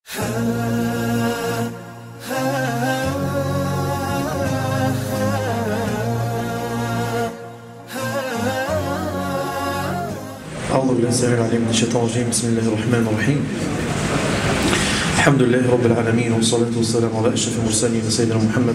أعوذ بالله السميع العليم من الشيطان الرجيم بسم الله الرحمن الرحيم الحمد لله رب العالمين والصلاة والسلام على أشرف المرسلين سيدنا محمد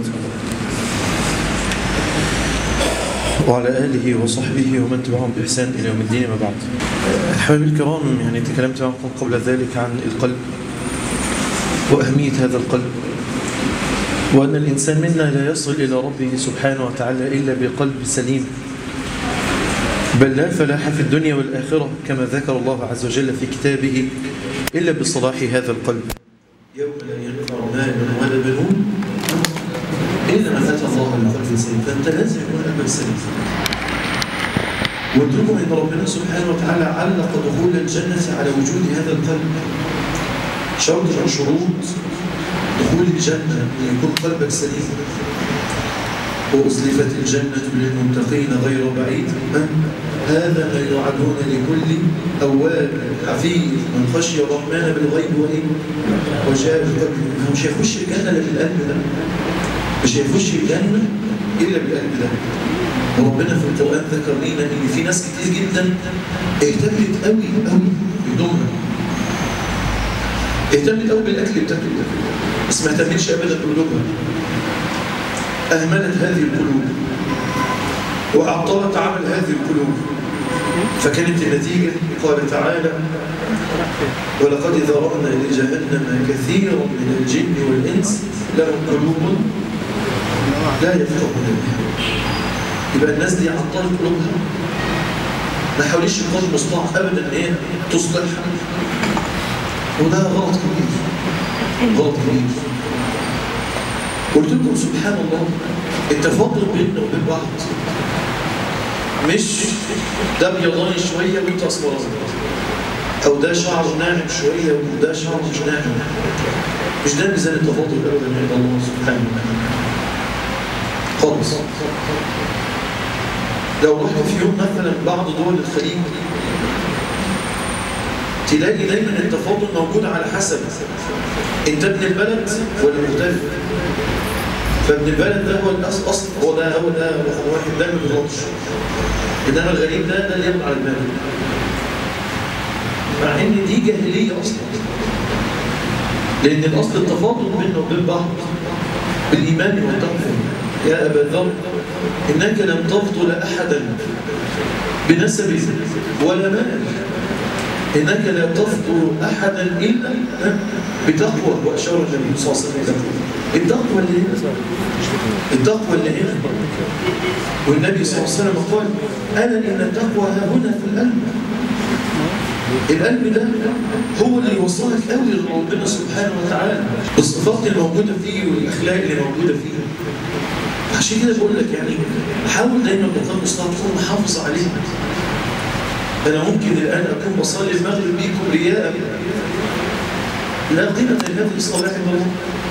وعلى آله وصحبه ومن تبعهم بإحسان إلى يوم الدين ما بعد أحبابي الكرام يعني تكلمت معكم قبل ذلك عن القلب وأهمية هذا القلب وأن الإنسان منا لا يصل إلى ربه سبحانه وتعالى إلا بقلب سليم بل لا فلاح في الدنيا والآخرة كما ذكر الله عز وجل في كتابه إلا بصلاح هذا القلب يوم لا ينفع مال ولا بنون إلا من أتى الله بقلب سليم فأنت لازم يكون قلبك سليم واتركوا أن ربنا سبحانه وتعالى علق دخول الجنة على وجود هذا القلب شرط من شروط دخول الجنة أن يكون قلبك سليم وأزلفت الجنة للمتقين غير بعيد هذا ما يوعدون لكل أواب حفيظ من خشي الرحمن بالغيب وإن وجاء بقلب هو مش هيخش الجنة إلا بالقلب ده مش هيخش الجنة إلا بالقلب ده وربنا في القرآن ذكر لنا إن في ناس كتير جدا اهتمت قوي قوي بدونها اهتمت قوي بالأكل اللي بتاكله ده بس ما اهتمتش أبدا بقلوبها أهملت هذه القلوب وأعطلت عمل هذه القلوب فكانت النتيجة قال تعالى ولقد ذرأنا لجهنم كثيرا من الجن والإنس لهم قلوب لا يفقهون بها يبقى الناس دي عطلت قلوبها ما حاوليش يكون مصطلح أبدا إن هي تصلحها وده غلط كبير غلط كبير قلت لكم سبحان الله التفاضل بيننا وبين بعض مش ده بيضاني شويه وانت اسمراني او ده شعره ناعم شويه وده شعره مش ناعم مش ده ميزان التفاضل ابدا عند الله سبحانه وتعالى خالص لو رحت في يوم مثلا بعض دول الخليج تلاقي دايما التفاضل موجود على حسب انت ابن البلد ولا مغترب فابن البلد ده هو الاصل اصل هو ده هو ده رقم واحد ده ما بيغلطش انما الغريب ده ده اللي يطلع على دماغه مع ان دي جاهليه اصلا لان الاصل التفاضل بيننا وبين بعض بالايمان والتقوى يا ابا ذر انك لم تفضل احدا بنسب ولا مال انك لا تفضل احدا الا بتقوى واشار النبي صلى الله عليه وسلم التقوى اللي هنا التقوى اللي هنا والنبي صلى الله عليه وسلم قال الا ان التقوى ها هنا في القلب القلب ده هو اللي يوصلك قوي لربنا سبحانه وتعالى الصفات الموجوده فيه والاخلاق اللي موجوده فيه عشان كده بقول لك يعني حاول دايما بقدر المستطاع تكون محافظ عليها أنا ممكن الآن أكون بصلي المغرب بيكم رياء لا قيمة لهذه الصلاة عند الله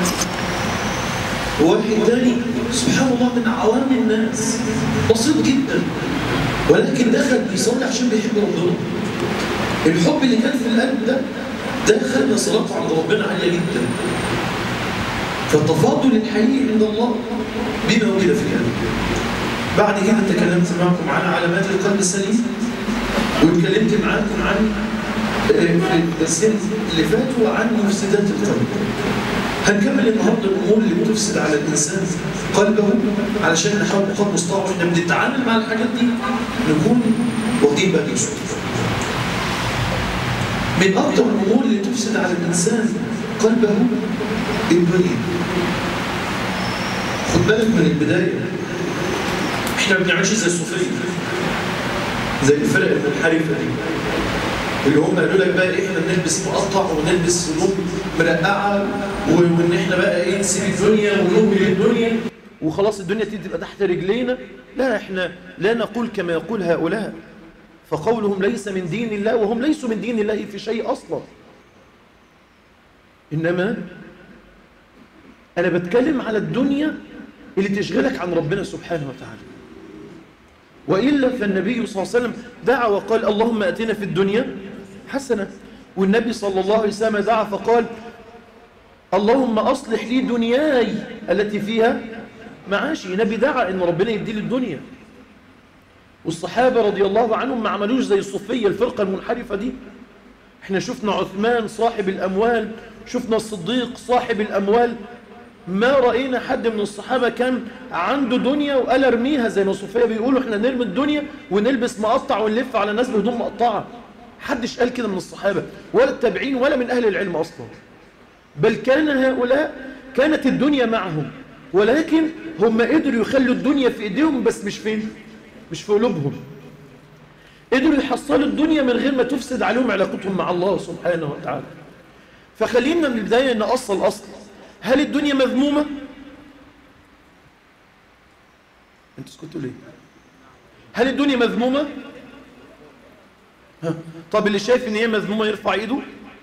واحد تاني سبحان الله من عوام الناس بسيط جدا ولكن دخل بيصلي عشان بيحب ربنا الحب اللي كان في القلب ده ده خلى صلاته عند ربنا عالية جدا فالتفاضل الحقيقي عند الله بما وجد في القلب بعد كده تكلمت معكم عن علامات القلب السليم واتكلمت معاكم عن الدرسين اللي فاتوا عن مفسدات القلب هنكمل النهارده الامور اللي بتفسد على الانسان قلبه علشان نحاول بقدر المستطاع واحنا بنتعامل مع الحاجات دي نكون واخدين بالنا شويه من اكثر الامور اللي تفسد على الانسان قلبه البريد خد بالك من البدايه احنا ما بنعملش زي الصوفيه زي الفرق المنحرفه دي اللي هم قالوا لك بقى احنا نلبس مقطع ونلبس هدوم مرقعه وان احنا بقى ايه نسيب الدنيا ونهمل الدنيا وخلاص الدنيا تبقى تحت رجلينا لا احنا لا نقول كما يقول هؤلاء فقولهم ليس من دين الله وهم ليسوا من دين الله في شيء اصلا انما انا بتكلم على الدنيا اللي تشغلك عن ربنا سبحانه وتعالى وإلا فالنبي صلى الله عليه وسلم دعا وقال اللهم أتنا في الدنيا حسنة والنبي صلى الله عليه وسلم دعا فقال اللهم أصلح لي دنياي التي فيها معاشي نبي دعا إن ربنا يدي لي الدنيا والصحابة رضي الله عنهم ما عملوش زي الصوفية الفرقة المنحرفة دي احنا شفنا عثمان صاحب الأموال شفنا الصديق صاحب الأموال ما رأينا حد من الصحابة كان عنده دنيا وقال ارميها زي ما الصوفية بيقولوا احنا نرمي الدنيا ونلبس مقطع ونلف على الناس بهدوم مقطعة حدش قال كده من الصحابة ولا التابعين ولا من أهل العلم أصلا بل كان هؤلاء كانت الدنيا معهم ولكن هم قدروا يخلوا الدنيا في ايديهم بس مش فين مش في قلوبهم قدروا يحصلوا الدنيا من غير ما تفسد عليهم علاقتهم مع الله سبحانه وتعالى فخلينا من البداية نأصل أصل هل الدنيا مذمومة انتوا سكتوا ليه هل الدنيا مذمومة ها. طب اللي شايف ان هي مذمومة يرفع ايده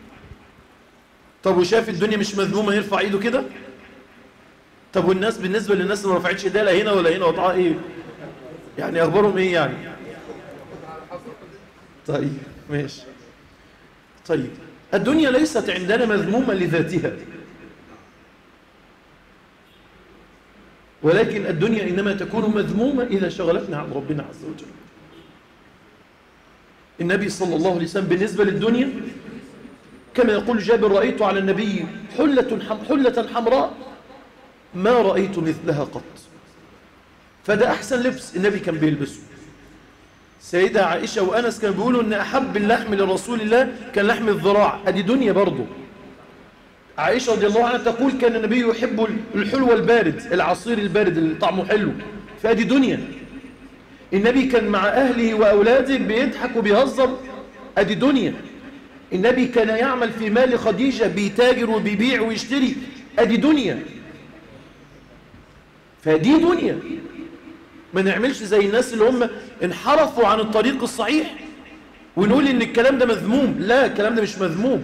طب وشاف الدنيا مش مذمومة يرفع ايده كده طب والناس بالنسبة للناس اللي ما رفعتش ايديها لا هنا ولا هنا وضعها ايه يعني اخبارهم ايه يعني طيب ماشي طيب الدنيا ليست عندنا مذمومة لذاتها ولكن الدنيا إنما تكون مذمومة إذا شغلتنا عن ربنا عز وجل النبي صلى الله عليه وسلم بالنسبة للدنيا كما يقول جابر رأيت على النبي حلة, حم حلة حمراء ما رأيت مثلها قط فده أحسن لبس النبي كان بيلبسه سيدة عائشة وأنس كانوا بيقولوا أن أحب اللحم لرسول الله كان لحم الذراع هذه دنيا برضه عائشة رضي الله عنها تقول كان النبي يحب الحلو البارد العصير البارد اللي طعمه حلو فهذه دنيا النبي كان مع أهله وأولاده بيضحك وبيهزر هذه دنيا النبي كان يعمل في مال خديجة بيتاجر وبيبيع ويشتري هذه دنيا فدي دنيا ما نعملش زي الناس اللي هم انحرفوا عن الطريق الصحيح ونقول ان الكلام ده مذموم لا الكلام ده مش مذموم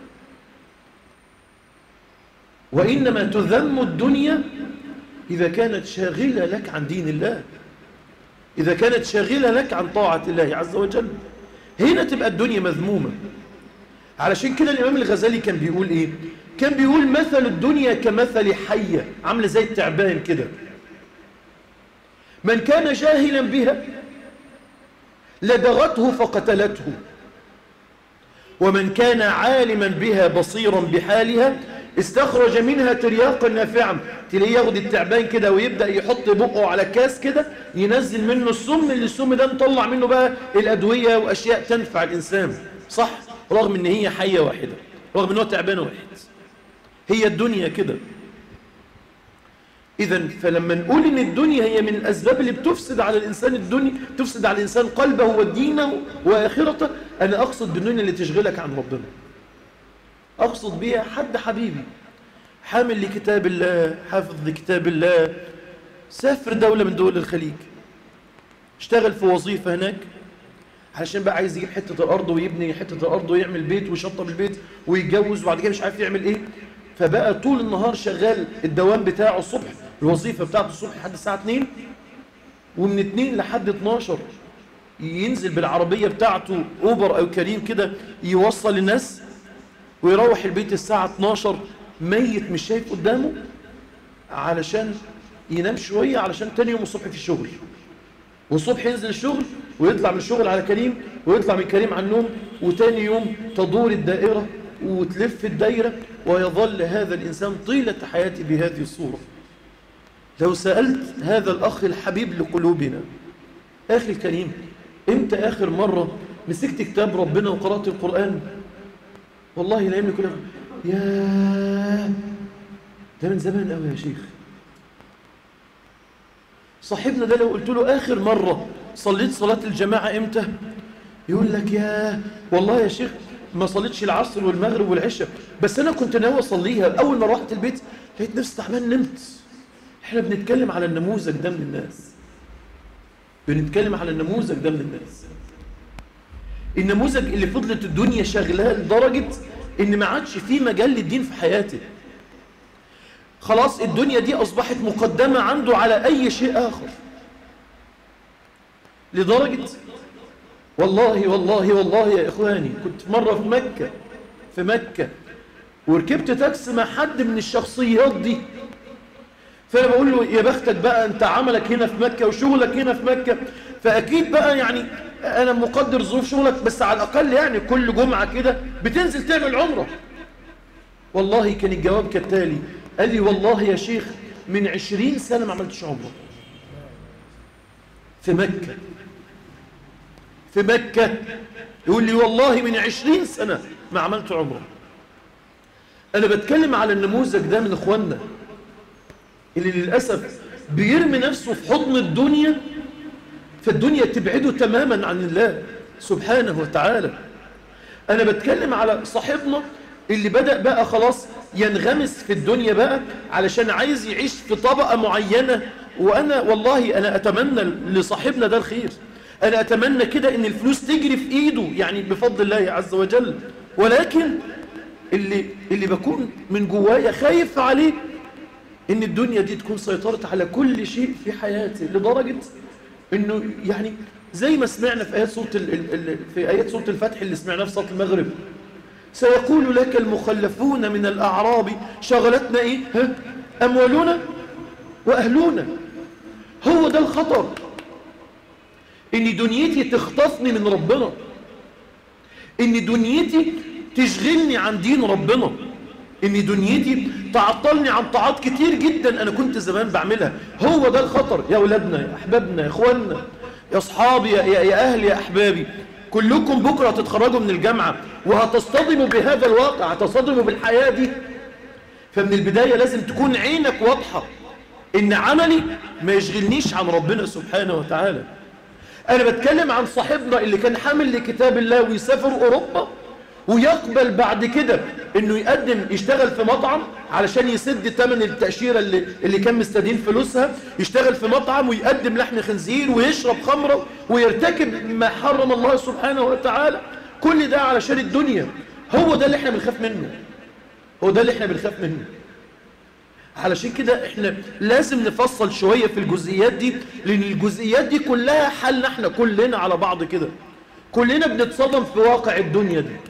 وإنما تذم الدنيا إذا كانت شاغلة لك عن دين الله إذا كانت شاغلة لك عن طاعة الله عز وجل هنا تبقى الدنيا مذمومة علشان كده الإمام الغزالي كان بيقول إيه كان بيقول مثل الدنيا كمثل حية عاملة زي التعبان كده من كان جاهلا بها لدغته فقتلته ومن كان عالما بها بصيرا بحالها استخرج منها ترياقا نافعا تلاقيه ياخد التعبان كده ويبدأ يحط بقه على كاس كده ينزل منه السم اللي السم ده نطلع منه بقى الأدوية وأشياء تنفع الإنسان صح رغم ان هي حية واحدة رغم ان هو تعبان واحد هي الدنيا كده إذا فلما نقول إن الدنيا هي من الأسباب اللي بتفسد على الإنسان الدنيا تفسد على الإنسان قلبه ودينه وآخرته أنا أقصد بالدنيا اللي تشغلك عن ربنا أقصد بها حد حبيبي حامل لكتاب الله حافظ لكتاب الله سافر دولة من دول الخليج اشتغل في وظيفة هناك علشان بقى عايز يجيب حتة الأرض ويبني حتة الأرض ويعمل بيت ويشطب البيت ويتجوز وبعد كده مش عارف يعمل إيه فبقى طول النهار شغال الدوام بتاعه الصبح الوظيفة بتاعته الصبح لحد الساعة 2 ومن 2 لحد 12 ينزل بالعربية بتاعته أوبر أو كريم كده يوصل الناس ويروح البيت الساعة 12 ميت مش شايف قدامه علشان ينام شوية علشان تاني يوم الصبح في الشغل والصبح ينزل الشغل ويطلع من الشغل على كريم ويطلع من كريم على النوم وتاني يوم تدور الدائرة وتلف الدايرة ويظل هذا الإنسان طيلة حياته بهذه الصورة لو سألت هذا الأخ الحبيب لقلوبنا أخي الكريم إمتى آخر مرة مسكت كتاب ربنا وقرأت القرآن والله لا يملك له يا ده من زمان قوي يا شيخ صاحبنا ده لو قلت له آخر مرة صليت صلاة الجماعة إمتى يقول لك يا والله يا شيخ ما صليتش العصر والمغرب والعشاء بس أنا كنت ناوي أصليها أول ما روحت البيت لقيت نفسي تعبان نمت احنا بنتكلم على النموذج ده من الناس بنتكلم على النموذج ده من الناس النموذج اللي فضلت الدنيا شغلاه لدرجة ان ما عادش فيه مجال للدين في حياته خلاص الدنيا دي أصبحت مقدمة عنده على أي شيء آخر لدرجة والله والله والله يا إخواني كنت مرة في مكة في مكة وركبت تاكسي مع حد من الشخصيات دي فانا بقول له يا بختك بقى انت عملك هنا في مكة وشغلك هنا في مكة فاكيد بقى يعني انا مقدر ظروف شغلك بس على الاقل يعني كل جمعة كده بتنزل تعمل عمرة والله كان الجواب كالتالي قال لي والله يا شيخ من عشرين سنة ما عملتش عمرة في مكة في مكة يقول لي والله من عشرين سنة ما عملت عمرة أنا بتكلم على النموذج ده من إخواننا اللي للأسف بيرمي نفسه في حضن الدنيا فالدنيا تبعده تماما عن الله سبحانه وتعالى أنا بتكلم على صاحبنا اللي بدأ بقى خلاص ينغمس في الدنيا بقى علشان عايز يعيش في طبقة معينة وأنا والله أنا أتمنى لصاحبنا ده الخير أنا أتمنى كده إن الفلوس تجري في إيده يعني بفضل الله عز وجل ولكن اللي, اللي بكون من جوايا خايف عليه إن الدنيا دي تكون سيطرت على كل شيء في حياتي لدرجة إنه يعني زي ما سمعنا في آيات سورة ال ال في آيات سورة الفتح اللي سمعناها في صلاة المغرب سيقول لك المخلفون من الأعراب شغلتنا إيه ها؟ أموالنا وأهلنا هو ده الخطر إن دنيتي تخطفني من ربنا إن دنيتي تشغلني عن دين ربنا إن دنيتي تعطلني عن طاعات كتير جدا أنا كنت زمان بعملها هو ده الخطر يا أولادنا يا أحبابنا يا إخواننا يا أصحابي يا, يا, يا أهلي يا أحبابي كلكم بكرة هتتخرجوا من الجامعة وهتصطدموا بهذا الواقع هتصطدموا بالحياة دي فمن البداية لازم تكون عينك واضحة إن عملي ما يشغلنيش عن ربنا سبحانه وتعالى أنا بتكلم عن صاحبنا اللي كان حامل لكتاب الله ويسافر أوروبا ويقبل بعد كده انه يقدم يشتغل في مطعم علشان يسد ثمن التأشيرة اللي, اللي كان مستدين فلوسها يشتغل في مطعم ويقدم لحم خنزير ويشرب خمرة ويرتكب ما حرم الله سبحانه وتعالى كل ده علشان الدنيا هو ده اللي احنا بنخاف منه هو ده اللي احنا بنخاف منه علشان كده احنا لازم نفصل شوية في الجزئيات دي لان الجزئيات دي كلها حالنا احنا كلنا على بعض كده كلنا بنتصدم في واقع الدنيا دي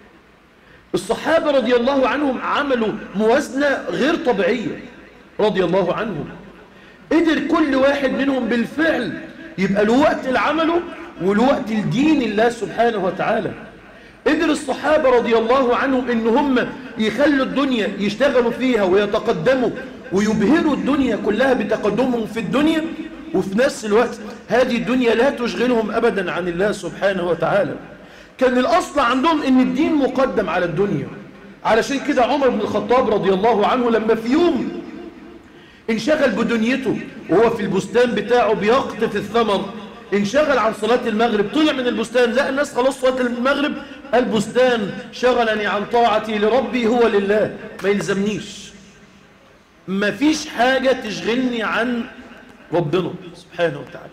الصحابة رضي الله عنهم عملوا موازنة غير طبيعية رضي الله عنهم قدر كل واحد منهم بالفعل يبقى له وقت لعمله وله وقت لدين الله سبحانه وتعالى قدر الصحابة رضي الله عنهم ان هم يخلوا الدنيا يشتغلوا فيها ويتقدموا ويبهروا الدنيا كلها بتقدمهم في الدنيا وفي نفس الوقت هذه الدنيا لا تشغلهم أبدا عن الله سبحانه وتعالى كان الأصل عندهم ان الدين مقدم على الدنيا علشان كده عمر بن الخطاب رضي الله عنه لما في يوم انشغل بدنيته وهو في البستان بتاعه بيقطف الثمر انشغل عن صلاة المغرب طلع من البستان لقى الناس خلاص صلاة المغرب البستان شغلني عن طاعتي لربي هو لله ما يلزمنيش ما فيش حاجة تشغلني عن ربنا سبحانه وتعالى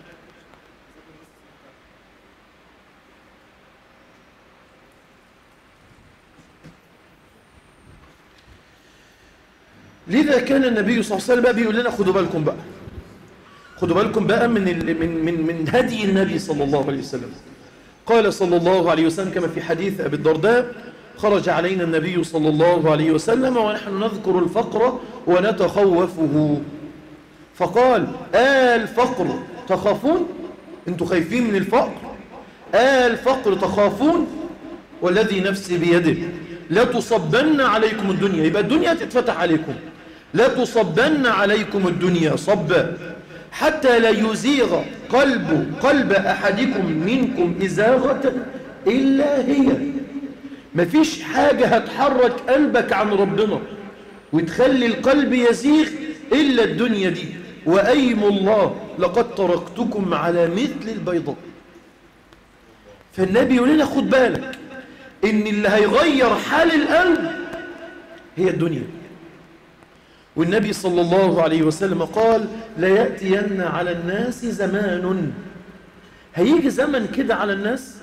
لذا كان النبي صلى الله عليه وسلم بقى بيقول لنا خدوا بالكم بقى خدوا بالكم بقى من من من من هدي النبي صلى الله عليه وسلم قال صلى الله عليه وسلم كما في حديث أبي الدرداء خرج علينا النبي صلى الله عليه وسلم ونحن نذكر الفقر ونتخوفه فقال آه الفقر تخافون انتوا خايفين من الفقر آه الفقر تخافون والذي نفسي بيده لا تصبن عليكم الدنيا يبقى الدنيا تتفتح عليكم لا تصبن عليكم الدنيا صبا حتى لا يزيغ قلب قلب أحدكم منكم إزاغة إلا هي مفيش حاجة هتحرك قلبك عن ربنا وتخلي القلب يزيغ إلا الدنيا دي وأيم الله لقد تركتكم على مثل البيضاء فالنبي يقول لنا خد بالك إن اللي هيغير حال القلب هي الدنيا والنبي صلى الله عليه وسلم قال لا يأتين على الناس زمان هيجي زمن كده على الناس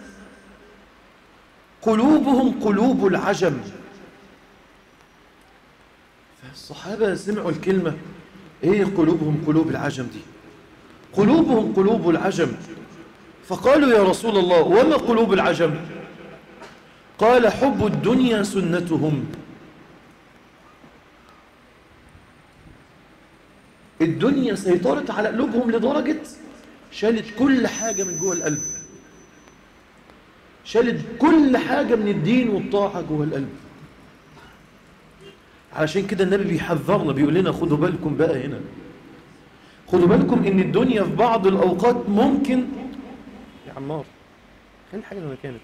قلوبهم قلوب العجم فالصحابة سمعوا الكلمة ايه قلوبهم قلوب العجم دي قلوبهم قلوب العجم فقالوا يا رسول الله وما قلوب العجم قال حب الدنيا سنتهم الدنيا سيطرت على قلوبهم لدرجة شالت كل حاجة من جوه القلب شالت كل حاجة من الدين والطاعة جوه القلب علشان كده النبي بيحذرنا بيقول لنا خدوا بالكم بقى هنا خدوا بالكم ان الدنيا في بعض الاوقات ممكن يا عمار خلي الحاجه اللي كانت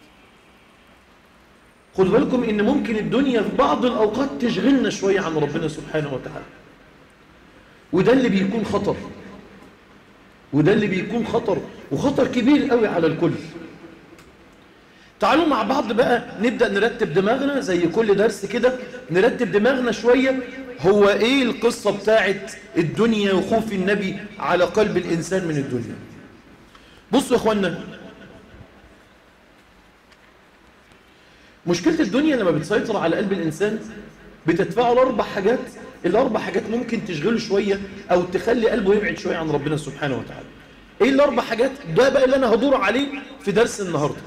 خدوا بالكم ان ممكن الدنيا في بعض الاوقات تشغلنا شويه عن ربنا سبحانه وتعالى وده اللي بيكون خطر وده اللي بيكون خطر وخطر كبير قوي على الكل تعالوا مع بعض بقى نبدأ نرتب دماغنا زي كل درس كده نرتب دماغنا شوية هو ايه القصة بتاعت الدنيا وخوف النبي على قلب الإنسان من الدنيا بصوا يا اخوانا مشكلة الدنيا لما بتسيطر على قلب الإنسان بتدفعه لأربع حاجات الأربع حاجات ممكن تشغله شوية أو تخلي قلبه يبعد شوية عن ربنا سبحانه وتعالى ايه الأربع حاجات ده بقى اللي أنا هدور عليه في درس النهاردة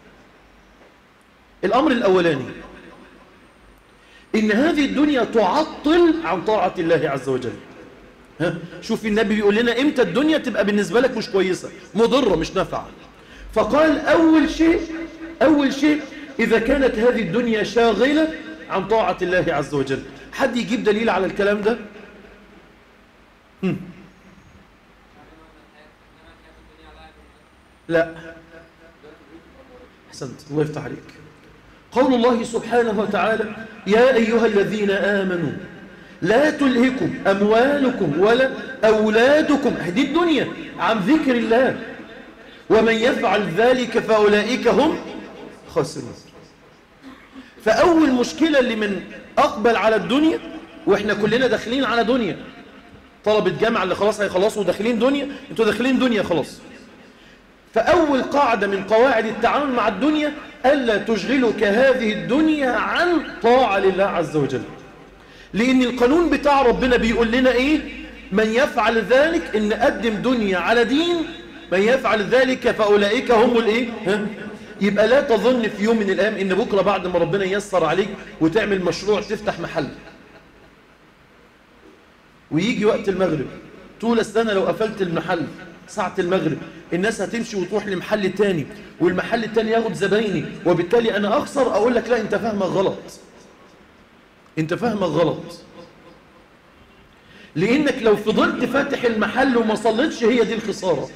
الأمر الأولاني إن هذه الدنيا تعطل عن طاعة الله عز وجل ها شوف النبي بيقول لنا إمتى الدنيا تبقى بالنسبة لك مش كويسة مضرة مش نافعة فقال أول شيء أول شيء إذا كانت هذه الدنيا شاغلة عن طاعة الله عز وجل حد يجيب دليل على الكلام ده هم. لا أحسنت الله يفتح عليك قول الله سبحانه وتعالى يا أيها الذين آمنوا لا تلهكم أموالكم ولا أولادكم هذه الدنيا عن ذكر الله ومن يفعل ذلك فأولئك هم خاسرون فأول مشكلة اللي من أقبل على الدنيا وإحنا كلنا داخلين على دنيا طلبة جامعة اللي خلاص هيخلصوا داخلين دنيا انتوا داخلين دنيا خلاص فأول قاعدة من قواعد التعامل مع الدنيا ألا تشغلك هذه الدنيا عن طاعة لله عز وجل لأن القانون بتاع ربنا بيقول لنا إيه من يفعل ذلك إن قدم دنيا على دين من يفعل ذلك فأولئك هم الإيه ها؟ يبقى لا تظن في يوم من الأيام إن بكرة بعد ما ربنا ييسر عليك وتعمل مشروع تفتح محل ويجي وقت المغرب طول السنة لو قفلت المحل ساعة المغرب الناس هتمشي وتروح لمحل تاني والمحل التاني ياخد زبايني وبالتالي أنا أخسر أقول لك لا أنت فاهمك غلط أنت فاهمك غلط لأنك لو فضلت فاتح المحل وما صليتش هي دي الخسارة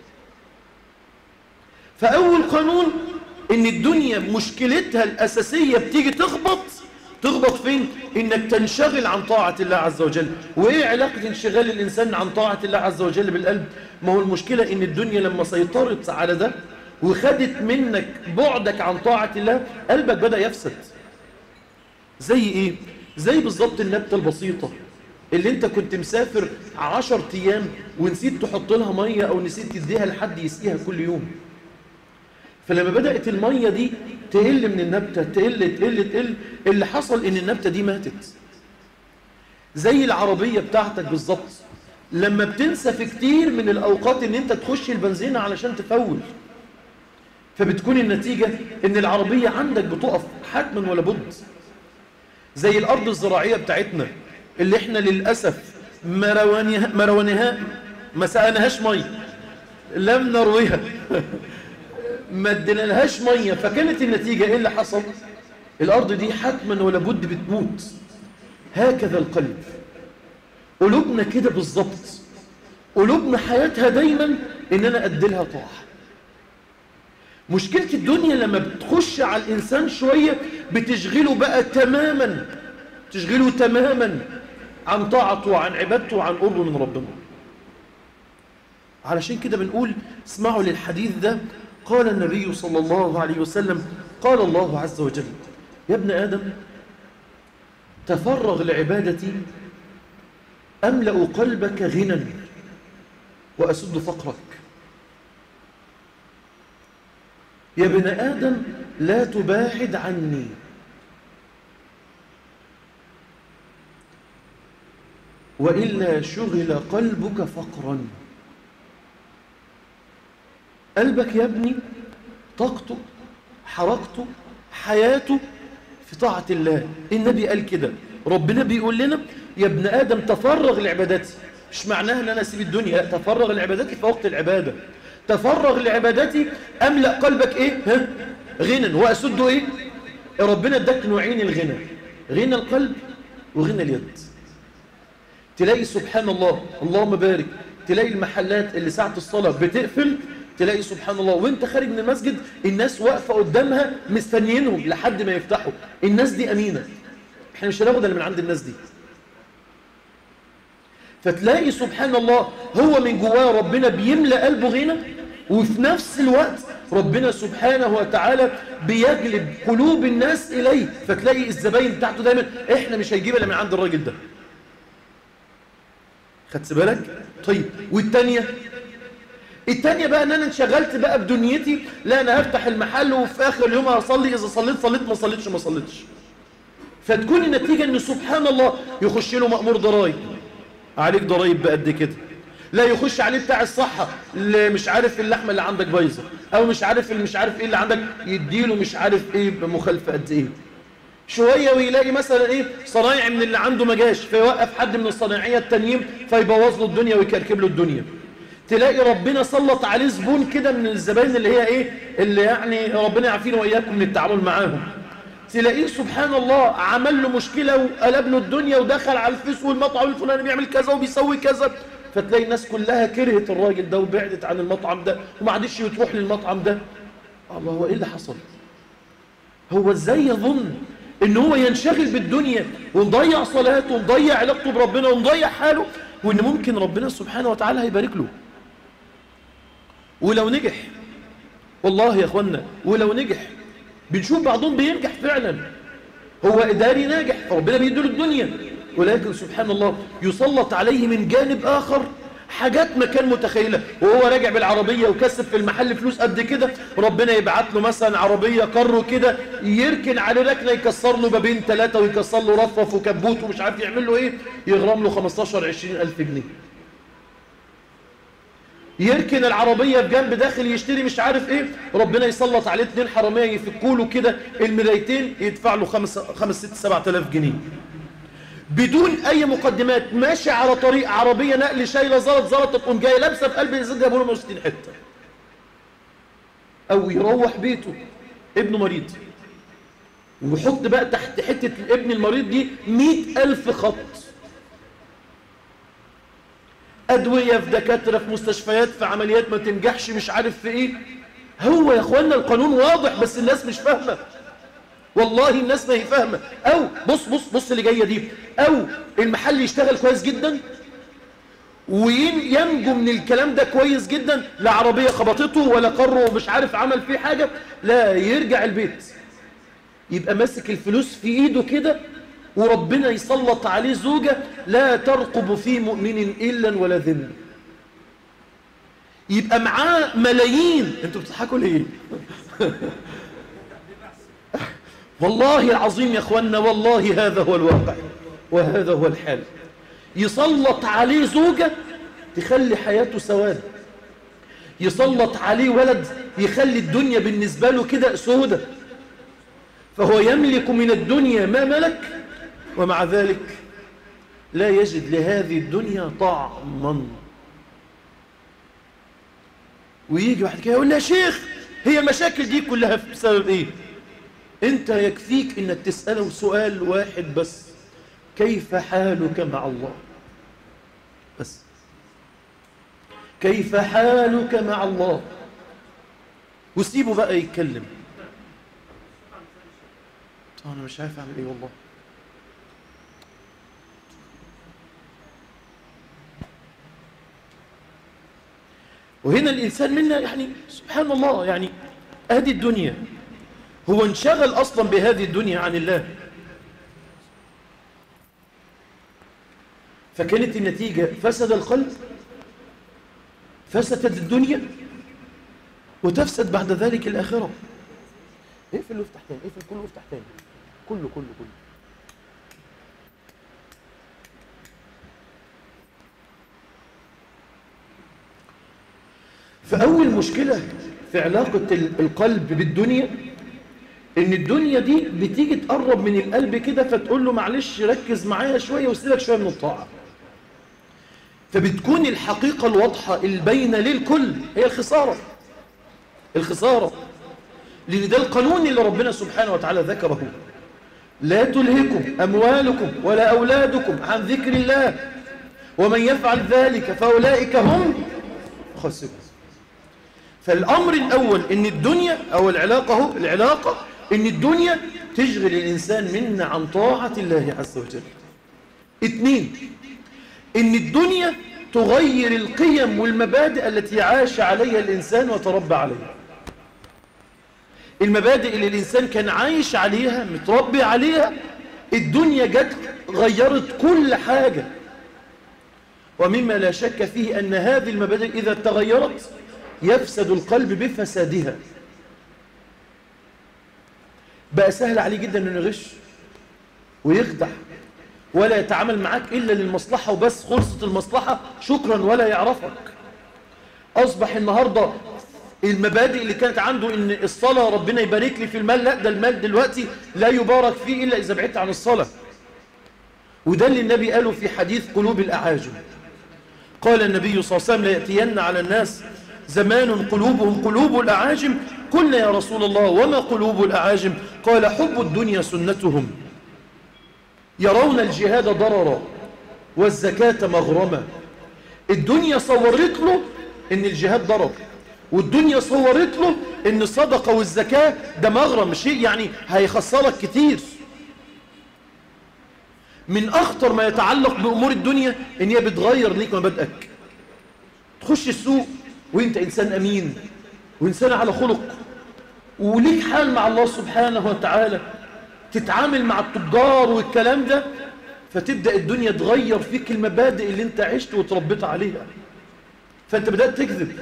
فأول قانون إن الدنيا مشكلتها الأساسية بتيجي تخبط تخبط فين؟ إنك تنشغل عن طاعة الله عز وجل وإيه علاقة انشغال الإنسان عن طاعة الله عز وجل بالقلب؟ ما هو المشكلة إن الدنيا لما سيطرت على ده وخدت منك بعدك عن طاعة الله قلبك بدأ يفسد زي إيه؟ زي بالظبط النبتة البسيطة اللي انت كنت مسافر عشر ايام ونسيت تحط لها مية او نسيت تديها لحد يسقيها كل يوم فلما بدأت المية دي تقل من النبتة تقل تقل تقل اللي حصل ان النبتة دي ماتت زي العربية بتاعتك بالظبط لما بتنسى في كتير من الأوقات ان انت تخش البنزينة علشان تفول فبتكون النتيجة ان العربية عندك بتقف حتما ولا بد زي الأرض الزراعية بتاعتنا اللي احنا للأسف مروانها, مروانها ما سقناهاش مية لم نرويها ما ادينالهاش مية فكانت النتيجة ايه اللي حصل الأرض دي حتما ولا بد بتموت هكذا القلب قلوبنا كده بالظبط قلوبنا حياتها دايما ان انا اديلها طاعه مشكلة الدنيا لما بتخش على الإنسان شوية بتشغله بقى تماما تشغله تماما عن طاعته وعن عبادته وعن قربه من ربنا علشان كده بنقول اسمعوا للحديث ده قال النبي صلى الله عليه وسلم قال الله عز وجل يا ابن آدم تفرغ لعبادتي أملأ قلبك غنى وأسد فقرك يا ابن آدم لا تباعد عني وإلا شغل قلبك فقرا قلبك يا ابني طاقته حركته حياته في طاعة الله النبي قال كده ربنا بيقول لنا يا ابن آدم تفرغ لعبادتي مش معناها ان انا اسيب الدنيا لا تفرغ لعبادتي في وقت العبادة تفرغ لعبادتي املأ قلبك ايه ها غنى واسده ايه ربنا اداك نوعين الغنى غنى القلب وغنى اليد تلاقي سبحان الله اللهم بارك تلاقي المحلات اللي ساعة الصلاة بتقفل تلاقي سبحان الله وانت خارج من المسجد الناس واقفة قدامها مستنيينهم لحد ما يفتحوا الناس دي أمينة احنا مش هناخد اللي من عند الناس دي فتلاقي سبحان الله هو من جواه ربنا بيملأ قلبه غنى وفي نفس الوقت ربنا سبحانه وتعالى بيجلب قلوب الناس إليه فتلاقي الزباين بتاعته دايما احنا مش هيجيب الا من عند الراجل ده خدت بالك طيب والتانية التانية بقى ان انا انشغلت بقى بدنيتي لا انا هفتح المحل وفي اخر اليوم هصلي اذا صليت صليت ما صليتش ما صليتش فتكون النتيجة ان سبحان الله يخش له مأمور ضرايب عليك ضرايب بقد كده لا يخش عليه بتاع الصحة اللي مش عارف اللحمة اللي عندك بايظة او مش عارف اللي مش عارف ايه اللي عندك يديله مش عارف ايه بمخالفة قد ايه شوية ويلاقي مثلا ايه صنايع من اللي عنده ما جاش فيوقف حد من الصنايعية التانيين فيبوظ له الدنيا ويكركب له الدنيا تلاقي ربنا سلط عليه زبون كده من الزباين اللي هي ايه اللي يعني ربنا يعافينا واياكم من التعامل معاهم تلاقيه سبحان الله عمل له مشكلة وقلب له الدنيا ودخل على الفيس والمطعم الفلاني بيعمل كذا وبيسوي كذا فتلاقي الناس كلها كرهت الراجل ده وبعدت عن المطعم ده وما عادش تروح للمطعم ده الله هو ايه اللي حصل هو ازاي يظن ان هو ينشغل بالدنيا ومضيع صلاته ومضيع علاقته بربنا ومضيع حاله وان ممكن ربنا سبحانه وتعالى هيبارك له ولو نجح والله يا اخوانا ولو نجح بنشوف بعضهم بينجح فعلا هو اداري ناجح فربنا بيديله الدنيا ولكن سبحان الله يسلط عليه من جانب اخر حاجات ما كان متخيلها وهو راجع بالعربية وكسب في المحل فلوس قد كده ربنا يبعت له مثلا عربية كره كده يركن عليه ركنة يكسر له بابين ثلاثة ويكسر له رفرف وكبوت ومش عارف يعمل له ايه يغرم له 15 20 ألف جنيه يركن العربية بجنب داخل يشتري مش عارف ايه ربنا يسلط عليه اتنين حرامية يفكوا له كده المرايتين يدفع له خمس, خمس ست سبعة آلاف جنيه بدون اي مقدمات ماشي على طريق عربية نقل شايلة زلط زلط تقوم جاية لابسة في قلب الازاز جابوا له 160 حتة او يروح بيته ابنه مريض ويحط بقى تحت حتة الابن المريض دي مئة ألف خط أدوية في دكاترة في مستشفيات في عمليات ما تنجحش مش عارف في إيه هو يا أخوانا القانون واضح بس الناس مش فاهمة والله الناس ما هي فاهمة أو بص بص بص اللي جاية دي أو المحل يشتغل كويس جدا وينجو من الكلام ده كويس جدا لا عربية خبطته ولا قره ومش عارف عمل فيه حاجة لا يرجع البيت يبقى ماسك الفلوس في ايده كده وربنا يسلط عليه زوجة لا ترقب في مؤمن إلا ولا ذمة يبقى معاه ملايين انتوا بتضحكوا ليه والله العظيم يا اخوانا والله هذا هو الواقع وهذا هو الحال يسلط عليه زوجة تخلي حياته سواد يسلط عليه ولد يخلي الدنيا بالنسبة له كده سودة فهو يملك من الدنيا ما ملك ومع ذلك لا يجد لهذه الدنيا طعما ويجي واحد كده يقول لي يا شيخ هي المشاكل دي كلها بسبب ايه انت يكفيك انك تسأله سؤال واحد بس كيف حالك مع الله بس كيف حالك مع الله وسيبه بقى يتكلم انا مش عارف اعمل ايه والله وهنا الإنسان منا يعني سبحان الله يعني هذه الدنيا هو انشغل أصلا بهذه الدنيا عن الله فكانت النتيجة فسد القلب فسدت الدنيا وتفسد بعد ذلك الآخرة اقفل وافتح تاني اقفل كله وافتح تاني كله كله كله فأول مشكلة في علاقة القلب بالدنيا إن الدنيا دي بتيجي تقرب من القلب كده فتقول له معلش ركز معايا شوية وسيبك شوية من الطاعة فبتكون الحقيقة الواضحة البينة للكل هي الخسارة الخسارة لأن ده القانون اللي ربنا سبحانه وتعالى ذكره لا تلهكم أموالكم ولا أولادكم عن ذكر الله ومن يفعل ذلك فأولئك هم خاسرون فالأمر الأول إن الدنيا أو العلاقة هو العلاقة إن الدنيا تشغل الإنسان منا عن طاعة الله عز وجل اثنين إن الدنيا تغير القيم والمبادئ التي عاش عليها الإنسان وتربى عليها المبادئ اللي الإنسان كان عايش عليها متربي عليها الدنيا جت غيرت كل حاجة ومما لا شك فيه أن هذه المبادئ إذا تغيرت يفسد القلب بفسادها بقى سهل عليه جدا أنه يغش ويخدع ولا يتعامل معاك إلا للمصلحة وبس خلصت المصلحة شكرا ولا يعرفك أصبح النهاردة المبادئ اللي كانت عنده ان الصلاة ربنا يبارك لي في المال لا ده المال دلوقتي لا يبارك فيه إلا إذا بعدت عن الصلاة وده اللي النبي قاله في حديث قلوب الأعاجم قال النبي صلى الله عليه وسلم ليأتين على الناس زمان قلوبهم قلوب الأعاجم قلنا يا رسول الله وما قلوب الأعاجم قال حب الدنيا سنتهم يرون الجهاد ضررا والزكاة مغرمة الدنيا صورت له ان الجهاد ضرر والدنيا صورت له ان الصدقة والزكاة ده مغرم شيء يعني هيخسرك كتير من اخطر ما يتعلق بامور الدنيا ان هي بتغير ليك مبادئك تخش السوق وانت انسان امين وانسان على خلق وليك حال مع الله سبحانه وتعالى تتعامل مع التجار والكلام ده فتبدأ الدنيا تغير فيك المبادئ اللي انت عشت وتربيت عليها فانت بدأت تكذب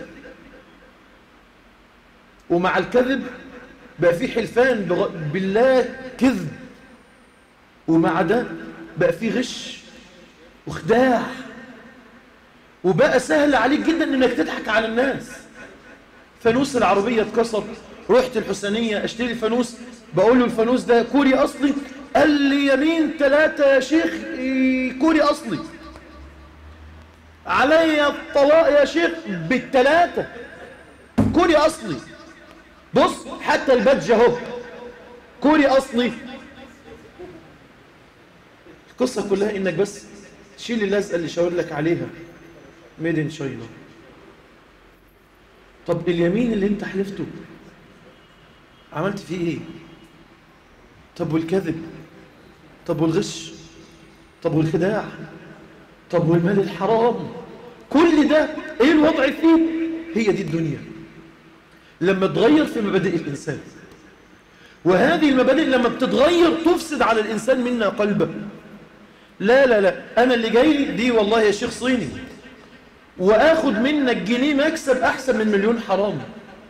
ومع الكذب بقى في حلفان بغ... بالله كذب ومع ده بقى في غش وخداع وبقى سهل عليك جدا انك تضحك على الناس فانوس العربية اتكسر رحت الحسينية اشتري الفانوس بقول له الفانوس ده كوري اصلي قال لي يمين ثلاثة يا شيخ كوري اصلي عليا الطلاق يا شيخ بالثلاثة كوري اصلي بص حتى البادج اهو كوري اصلي القصة كلها انك بس تشيل اللزقة اللي شاور لك عليها ميد ان شاينا طب اليمين اللي انت حلفته عملت فيه ايه طب والكذب طب والغش طب والخداع طب والمال الحرام كل ده ايه الوضع فيه هي دي الدنيا لما تغير في مبادئ الإنسان وهذه المبادئ لما بتتغير تفسد على الإنسان منا قلبه لا لا لا أنا اللي جاي لي دي والله يا شيخ صيني وآخد منك جنيه مكسب أحسن من مليون حرام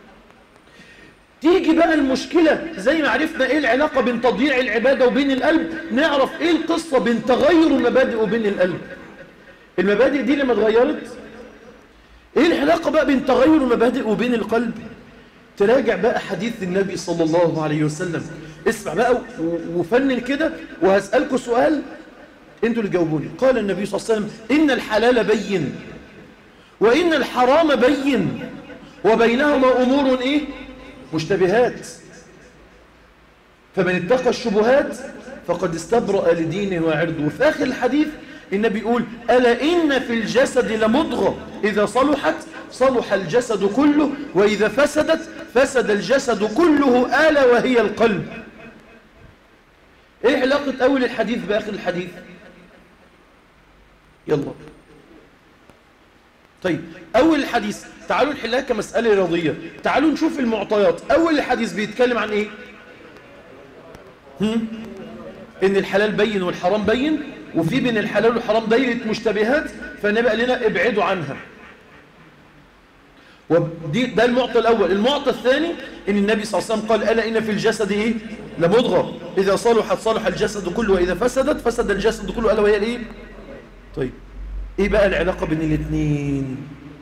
تيجي بقى المشكلة زي ما عرفنا إيه العلاقة بين تضييع العبادة وبين القلب نعرف إيه القصة بين تغير المبادئ وبين القلب المبادئ دي لما اتغيرت إيه العلاقة بقى بين تغير المبادئ وبين القلب تراجع بقى حديث النبي صلى الله عليه وسلم اسمع بقى وفنن كده وهسألكم سؤال انتوا اللي جاوبوني قال النبي صلى الله عليه وسلم إن الحلال بين وإن الحرام بين وبينهما أمور إيه مشتبهات فمن اتقى الشبهات فقد استبرأ لدينه وعرضه وفي آخر الحديث النبي يقول ألا إن في الجسد لمضغة إذا صلحت صلح الجسد كله وإذا فسدت فسد الجسد كله آلا وهي القلب إيه علاقة أول الحديث بآخر الحديث يلا طيب أول الحديث تعالوا نحلها كمسألة رياضية تعالوا نشوف المعطيات أول الحديث بيتكلم عن إيه هم؟ إن الحلال بين والحرام بين وفي بين الحلال والحرام دايرة مشتبهات فالنبي قال لنا ابعدوا عنها ودي ده المعطى الأول المعطى الثاني إن النبي صلى الله عليه وسلم قال ألا إن في الجسد إيه لمضغة إذا صلحت صلح الجسد كله وإذا فسدت فسد الجسد كله ألا وهي الإيه طيب إيه بقى العلاقة بين الاثنين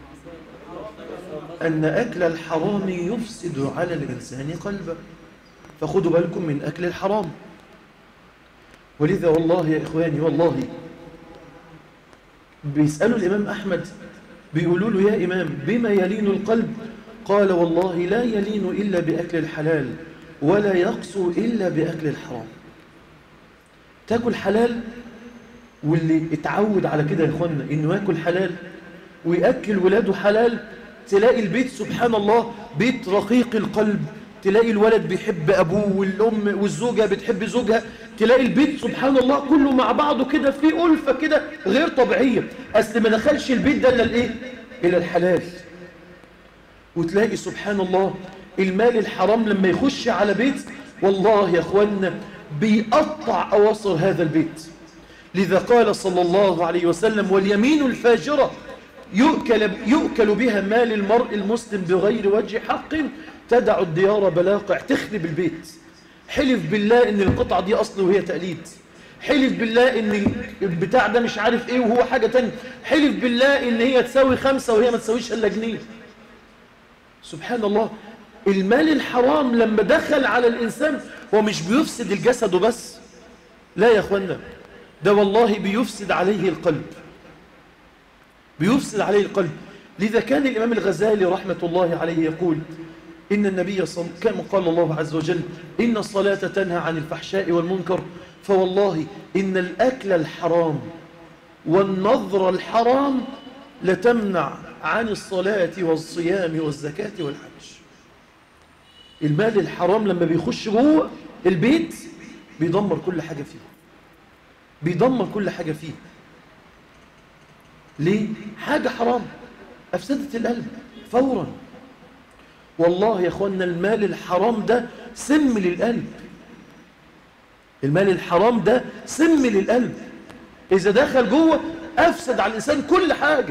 أن أكل الحرام يفسد على الإنسان قلبه فخدوا بالكم من أكل الحرام ولذا والله يا إخواني والله بيسألوا الإمام أحمد بيقولوا له يا إمام بما يلين القلب قال والله لا يلين إلا بأكل الحلال ولا يقسو إلا بأكل الحرام تاكل حلال واللي اتعود على كده يا اخوانا انه ياكل حلال ويأكل ولاده حلال تلاقي البيت سبحان الله بيت رقيق القلب تلاقي الولد بيحب أبوه والأم والزوجة بتحب زوجها تلاقي البيت سبحان الله كله مع بعضه كده في ألفة كده غير طبيعية أصل ما دخلش البيت ده إلا الإيه؟ إلى الحلال وتلاقي سبحان الله المال الحرام لما يخش على بيت والله يا أخوانا بيقطع أواصر هذا البيت لذا قال صلى الله عليه وسلم واليمين الفاجرة يؤكل, يؤكل بها مال المرء المسلم بغير وجه حق تدع الديار بلاقع تخرب البيت حلف بالله ان القطعة دي اصله وهي تقليد حلف بالله ان البتاع ده مش عارف ايه وهو حاجة تانية حلف بالله ان هي تساوي خمسة وهي ما تساويش الا جنيه سبحان الله المال الحرام لما دخل على الانسان هو مش بيفسد الجسد بس لا يا اخوانا ده والله بيفسد عليه القلب بيفسد عليه القلب لذا كان الإمام الغزالي رحمة الله عليه يقول إن النبي صلى كما قال الله عز وجل إن الصلاة تنهى عن الفحشاء والمنكر فوالله إن الأكل الحرام والنظر الحرام لتمنع عن الصلاة والصيام والزكاة والحج المال الحرام لما بيخش جوه البيت بيدمر كل حاجة فيه بيدمر كل حاجة فيه ليه؟ حاجة حرام أفسدت القلب فورا والله يا أخوانا المال الحرام ده سم للقلب المال الحرام ده سم للقلب إذا دخل جوه أفسد على الإنسان كل حاجة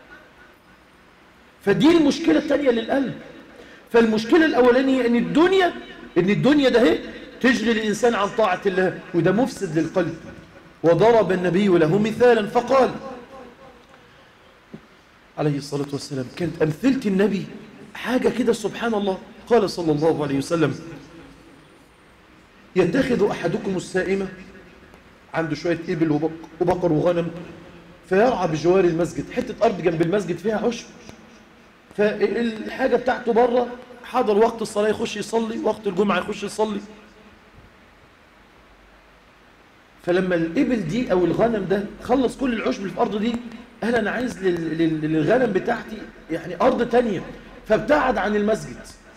فدي المشكلة الثانية للقلب فالمشكلة الأولانية أن الدنيا أن الدنيا ده هي تشغل الإنسان عن طاعة الله وده مفسد للقلب وضرب النبي له مثالا فقال عليه الصلاة والسلام كانت أمثلة النبي حاجة كده سبحان الله قال صلى الله عليه وسلم يتخذ أحدكم السائمة عنده شوية إبل وبقر وغنم فيرعى بجوار المسجد حتة أرض جنب المسجد فيها عشب فالحاجة بتاعته بره حضر وقت الصلاة يخش يصلي وقت الجمعة يخش يصلي فلما الإبل دي أو الغنم ده خلص كل العشب اللي في الأرض دي قال أنا عايز للغنم بتاعتي يعني أرض تانية فابتعد عن المسجد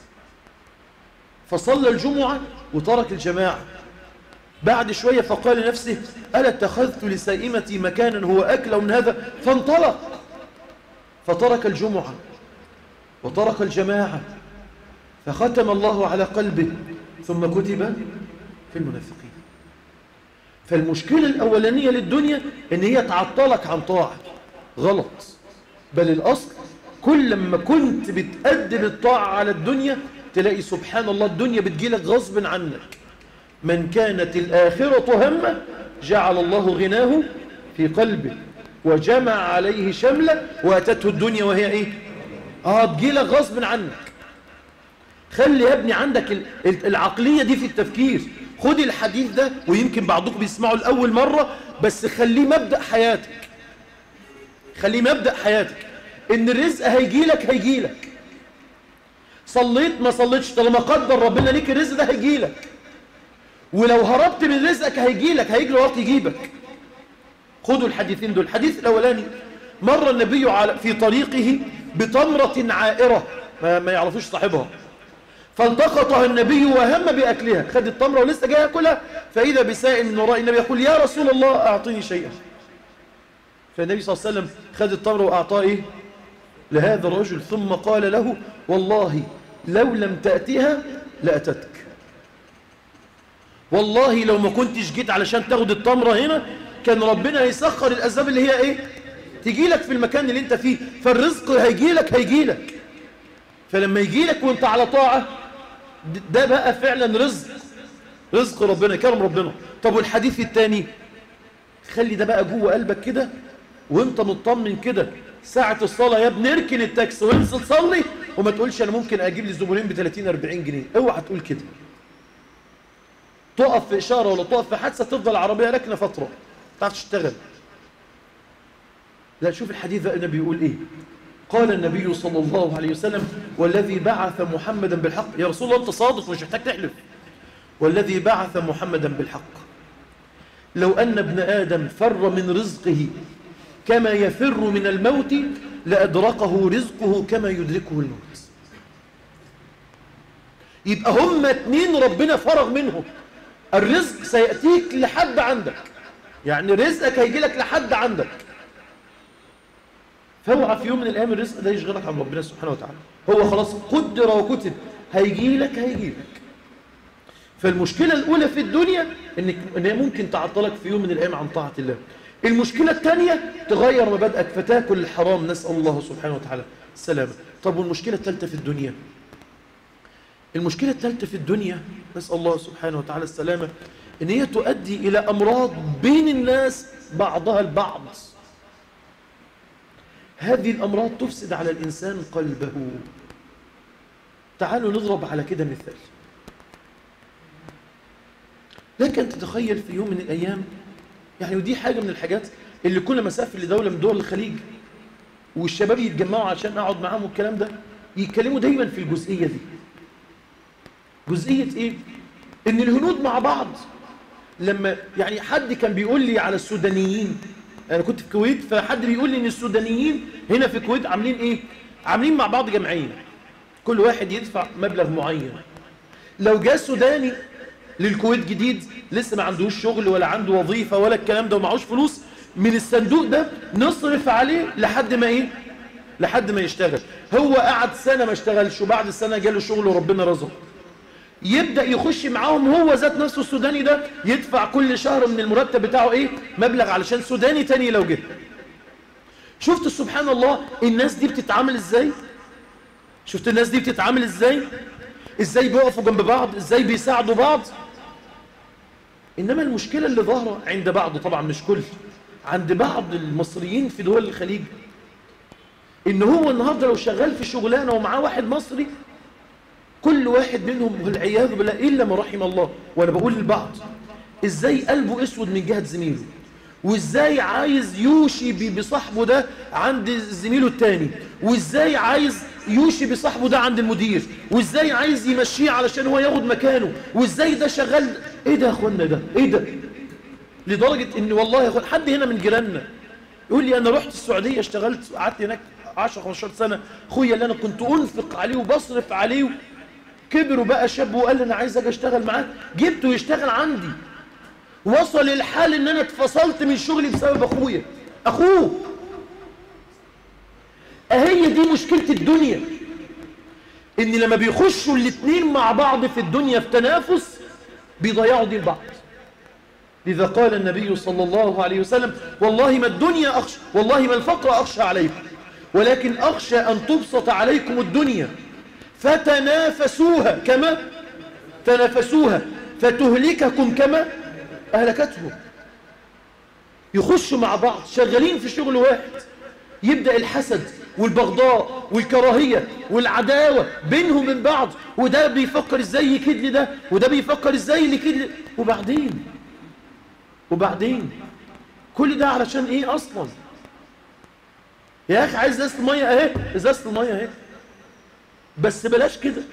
فصلى الجمعة وترك الجماعة بعد شوية فقال لنفسه ألا اتخذت لسائمتي مكانا هو أكله من هذا فانطلق فترك الجمعة وترك الجماعة فختم الله على قلبه ثم كتب في المنافقين فالمشكلة الأولانية للدنيا إن هي تعطلك عن طاعة غلط بل الأصل كل ما كنت بتقدم الطاعة على الدنيا تلاقي سبحان الله الدنيا بتجيلك غصب عنك من كانت الآخرة همه جعل الله غناه في قلبه وجمع عليه شمله وأتته الدنيا وهي إيه آه تجيلك غصب عنك خلي يا ابني عندك العقلية دي في التفكير خد الحديث ده ويمكن بعضكم بيسمعه لأول مرة بس خليه مبدأ حياتك خليه مبدأ حياتك ان الرزق هيجيلك هيجيلك صليت ما صليتش طالما قدر ربنا ليك الرزق ده هيجيلك ولو هربت من رزقك هيجيلك هيجي وقت يجيبك خدوا الحديثين دول الحديث الاولاني مر النبي على في طريقه بتمرة عائرة ما, ما يعرفوش صاحبها فالتقطها النبي وهم بأكلها خد التمرة ولسه جاي يأكلها فإذا بسائل من وراء النبي يقول يا رسول الله أعطيني شيئا فالنبي صلى الله عليه وسلم خد التمرة وأعطاه إيه؟ لهذا الرجل ثم قال له والله لو لم تأتها لأتتك والله لو ما كنتش جيت علشان تاخد التمرة هنا كان ربنا يسخر الأسباب اللي هي إيه تجي لك في المكان اللي انت فيه فالرزق هيجي لك هيجي لك فلما يجي لك وانت على طاعة ده بقى فعلا رزق رزق ربنا كرم ربنا طب والحديث الثاني خلي ده بقى جوه قلبك كده وانت مطمن كده ساعة الصلاة يا ابني اركن التاكسي وانزل صلي وما تقولش انا ممكن اجيب لي زبونين ب 30 40 جنيه اوعى تقول كده تقف في اشارة ولا تقف في حادثة تفضل العربية راكنه فترة تعرف تشتغل لا شوف الحديث ده النبي بيقول ايه قال النبي صلى الله عليه وسلم والذي بعث محمدا بالحق يا رسول الله انت صادق مش محتاج تحلف والذي بعث محمدا بالحق لو أن ابن آدم فر من رزقه كما يفر من الموت لأدركه رزقه كما يدركه الموت يبقى هم اتنين ربنا فرغ منهم الرزق سيأتيك لحد عندك يعني رزقك هيجي لك لحد عندك فاوعى في يوم من الأيام الرزق ده يشغلك عن ربنا سبحانه وتعالى هو خلاص قدر وكتب هيجي لك هيجي لك فالمشكلة الأولى في الدنيا إنك إن ممكن تعطلك في يوم من الأيام عن طاعة الله المشكلة الثانية تغير مبادئك فتاكل الحرام نسأل الله سبحانه وتعالى السلامة طب والمشكلة الثالثة في الدنيا المشكلة الثالثة في الدنيا نسأل الله سبحانه وتعالى السلامة إن هي تؤدي إلى أمراض بين الناس بعضها البعض هذه الأمراض تفسد على الإنسان قلبه تعالوا نضرب على كده مثال لك أن تتخيل في يوم من الأيام يعني ودي حاجة من الحاجات اللي كل ما اسافر لدولة من دول الخليج والشباب يتجمعوا عشان أقعد معاهم والكلام ده يتكلموا دايما في الجزئية دي جزئية إيه؟ إن الهنود مع بعض لما يعني حد كان بيقول لي على السودانيين أنا كنت في الكويت فحد بيقول لي إن السودانيين هنا في الكويت عاملين إيه؟ عاملين مع بعض جمعية كل واحد يدفع مبلغ معين لو جاء سوداني للكويت جديد لسه ما عندوش شغل ولا عنده وظيفة ولا الكلام ده ومعهوش فلوس من الصندوق ده نصرف عليه لحد ما ايه لحد ما يشتغل هو قعد سنة ما اشتغلش وبعد السنة جاله شغل وربنا رزقه يبدأ يخش معاهم هو ذات نفسه السوداني ده يدفع كل شهر من المرتب بتاعه ايه مبلغ علشان سوداني تاني لو جه شفت سبحان الله الناس دي بتتعامل ازاي شفت الناس دي بتتعامل ازاي ازاي بيقفوا جنب بعض ازاي بيساعدوا بعض إنما المشكلة اللي ظاهرة عند بعض طبعا مش كل عند بعض المصريين في دول الخليج إن هو النهاردة لو شغال في شغلانة ومعاه واحد مصري كل واحد منهم والعياذ بالله إلا ما رحم الله وأنا بقول للبعض إزاي قلبه أسود من جهة زميله وإزاي عايز يوشي بصاحبه ده عند زميله التاني وإزاي عايز يوشي بصاحبه ده عند المدير وإزاي عايز يمشيه علشان هو ياخد مكانه وإزاي ده شغال إيه ده يا أخوانا ده إيه ده لدرجة إن والله يا أخوان حد هنا من جيراننا يقول لي أنا رحت السعودية اشتغلت قعدت هناك 10 15 سنة أخويا اللي أنا كنت أنفق عليه وبصرف عليه كبر وبقى شاب وقال لي أنا عايز أجي أشتغل معاه جبته يشتغل عندي وصل الحال ان انا اتفصلت من شغلي بسبب اخويا اخوه اهي دي مشكلة الدنيا ان لما بيخشوا الاتنين مع بعض في الدنيا في تنافس بيضيعوا دي البعض لذا قال النبي صلى الله عليه وسلم والله ما الدنيا أخشى والله ما الفقر أخشى عليكم ولكن أخشى أن تبسط عليكم الدنيا فتنافسوها كما تنافسوها فتهلككم كما أهلكتهم يخشوا مع بعض شغالين في شغل واحد يبدأ الحسد والبغضاء والكراهية والعداوة بينهم من بعض وده بيفكر ازاي يكيد لي ده وده بيفكر ازاي يكيد لي وبعدين وبعدين كل ده علشان ايه اصلا يا اخي عايز ازازه الميه اهي ازازه الميه اهي بس بلاش كده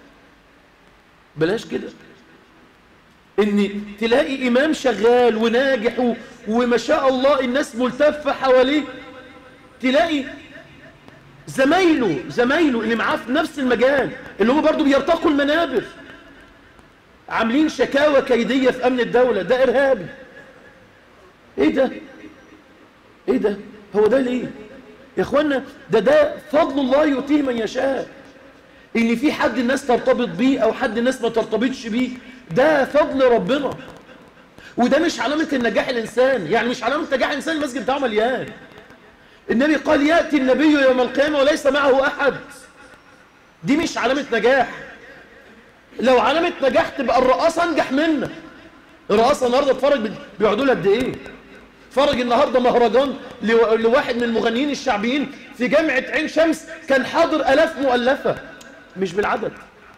بلاش كده ان تلاقي امام شغال وناجح و... وما شاء الله الناس ملتفه حواليه تلاقي زمايله زمايله اللي معاه في نفس المجال اللي هم برضو بيرتقوا المنابر عاملين شكاوى كيديه في امن الدوله ده ارهابي ايه ده ايه ده هو ده ليه يا اخوانا ده ده فضل الله يؤتيه من يشاء ان في حد الناس ترتبط بيه او حد الناس ما ترتبطش بيه ده فضل ربنا وده مش علامة النجاح الإنسان يعني مش علامة نجاح الإنسان المسجد بتاعه مليان النبي قال يأتي النبي يوم القيامة وليس معه أحد دي مش علامة نجاح لو علامة نجاح تبقى الرئاسة انجح منا الرئاسة النهاردة اتفرج بيقعدوا لها قد ايه اتفرج النهاردة مهرجان لواحد من المغنيين الشعبيين في جامعة عين شمس كان حاضر ألاف مؤلفة مش بالعدد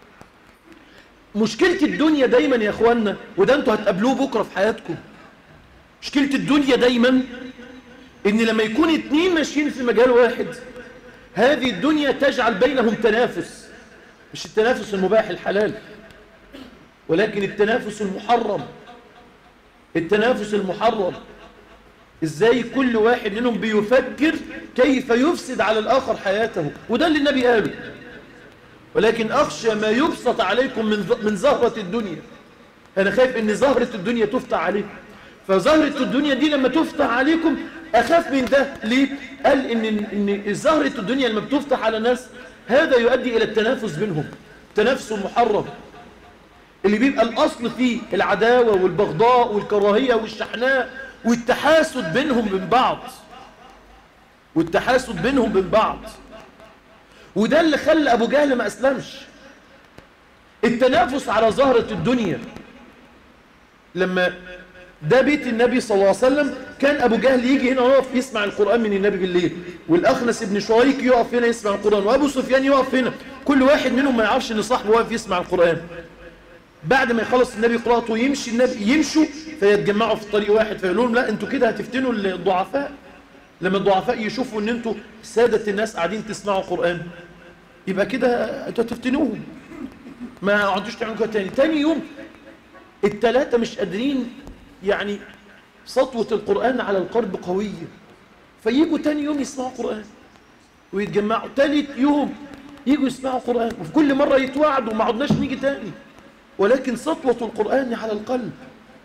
مشكلة الدنيا دايما يا اخوانا وده انتوا هتقابلوه بكرة في حياتكم مشكلة الدنيا دايما ان لما يكون اتنين ماشيين في مجال واحد هذه الدنيا تجعل بينهم تنافس مش التنافس المباح الحلال ولكن التنافس المحرم التنافس المحرم ازاي كل واحد منهم بيفكر كيف يفسد على الآخر حياته وده اللي النبي قاله ولكن أخشى ما يبسط عليكم من من زهرة الدنيا أنا خايف أن زهرة الدنيا تفتح عليكم فزهرة الدنيا دي لما تفتح عليكم أخاف من ده ليه؟ قال إن, إن زهرة الدنيا لما بتفتح على ناس هذا يؤدي إلى التنافس بينهم تنافس محرم اللي بيبقى الأصل فيه العداوة والبغضاء والكراهية والشحناء والتحاسد بينهم من بعض والتحاسد بينهم من بعض وده اللي خلى أبو جهل ما أسلمش التنافس على زهرة الدنيا لما ده بيت النبي صلى الله عليه وسلم كان أبو جهل يجي هنا ويقف يسمع القرآن من النبي بالليل والأخنس ابن شريك يقف هنا يسمع القرآن وأبو سفيان يقف هنا كل واحد منهم ما يعرفش إن صاحبه واقف يسمع القرآن بعد ما يخلص النبي قراءته يمشي النبي يمشوا فيتجمعوا في طريق واحد فيقول لهم لا انتوا كده هتفتنوا الضعفاء لما الضعفاء يشوفوا ان انتوا سادة الناس قاعدين تسمعوا قرآن يبقى كده انتوا هتفتنوهم ما قعدوش تعملوا كده تاني تاني يوم التلاتة مش قادرين يعني سطوة القرآن على القلب قوية فييجوا تاني يوم يسمعوا قرآن ويتجمعوا تالت يوم يجوا يسمعوا قرآن وفي كل مرة يتوعدوا ما عدناش نيجي تاني ولكن سطوة القرآن على القلب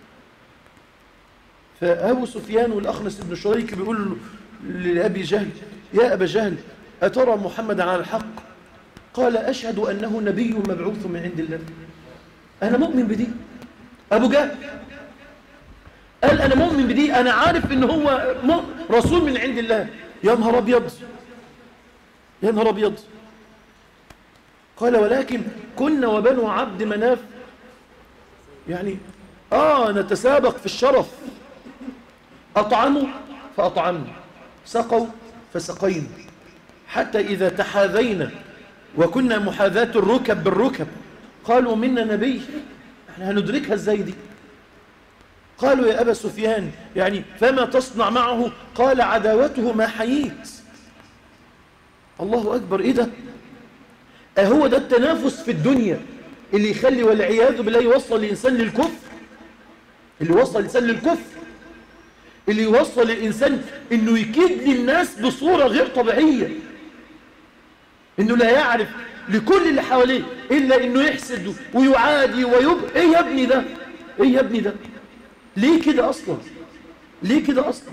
فأبو سفيان والأخنس بن شريك بيقول لأبي جهل يا أبا جهل أترى محمد على الحق قال أشهد أنه نبي مبعوث من عند الله أنا مؤمن بدي أبو جهل قال أنا مؤمن بدي أنا عارف إن هو رسول من عند الله يا نهار أبيض يا نهار أبيض قال ولكن كنا وبنو عبد مناف يعني آه نتسابق في الشرف أطعموا فأطعمنا سقوا فسقينا حتى إذا تحاذينا وكنا محاذاة الركب بالركب قالوا منا نبي احنا هندركها ازاي دي قالوا يا أبا سفيان يعني فما تصنع معه قال عداوته ما حييت الله أكبر إيه ده أهو ده التنافس في الدنيا اللي يخلي والعياذ بالله يوصل الإنسان للكفر اللي يوصل الإنسان للكفر اللي يوصل الإنسان إنه يكيد للناس بصورة غير طبيعية إنه لا يعرف لكل اللي حواليه إلا إنه يحسد ويعادي ويب إيه يا ابني ده إيه يا ابني ده ليه كده أصلا ليه كده أصلا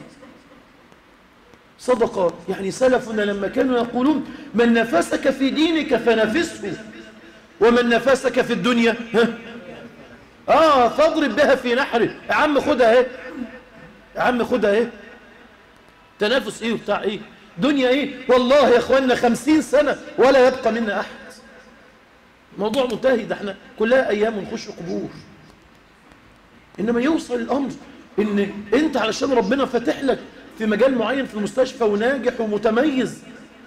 صدق يعني سلفنا لما كانوا يقولون من نفسك في دينك فنفسه ومن نفسك في الدنيا ها آه فاضرب بها في نحره يا عم خدها اهي يا عم خدها اهي تنافس ايه وبتاع ايه دنيا ايه والله يا اخوانا خمسين سنة ولا يبقى منا احد موضوع منتهي ده احنا كلها ايام ونخش قبور انما يوصل الامر ان انت علشان ربنا فاتح لك في مجال معين في المستشفى وناجح ومتميز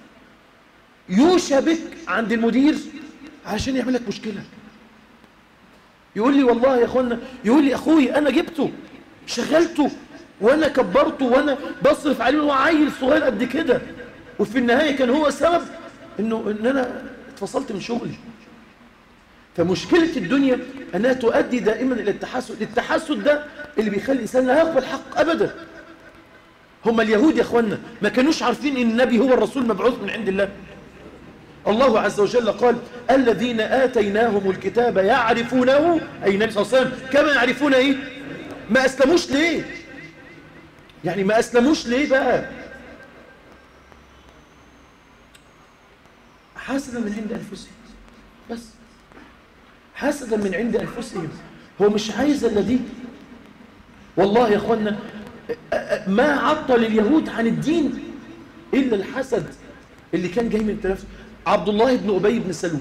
يوشى بك عند المدير عشان يعمل لك مشكلة يقول لي والله يا اخوانا يقول لي اخوي انا جبته شغلته وانا كبرته وانا بصرف عليه وهو عيل صغير قد كده وفي النهاية كان هو سبب انه ان انا اتفصلت من شغلي فمشكلة الدنيا انها تؤدي دائما الى التحسد التحسد ده اللي بيخلي الانسان لا يقبل حق ابدا هم اليهود يا اخوانا ما كانوش عارفين ان النبي هو الرسول مبعوث من عند الله الله عز وجل قال الذين آتيناهم الكتاب يعرفونه أي النبي صلى الله عليه وسلم كما يعرفون إيه ما أسلموش ليه يعني ما أسلموش ليه بقى حسدا من عند أنفسهم بس حسدا من عند أنفسهم هو مش عايز الا دي والله يا أخوانا ما عطل اليهود عن الدين إلا الحسد اللي كان جاي من التنافس عبد الله بن أبي بن سلول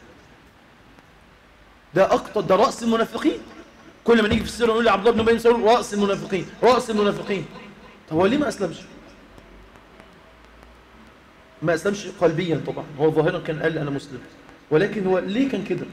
ده أكتر ده رأس المنافقين كل ما نيجي في السيرة نقول عبد الله بن أبي بن سلول رأس المنافقين رأس المنافقين طب هو ليه ما أسلمش ما أسلمش قلبيا طبعا هو ظاهرا كان قال أنا مسلم ولكن هو ليه كان كده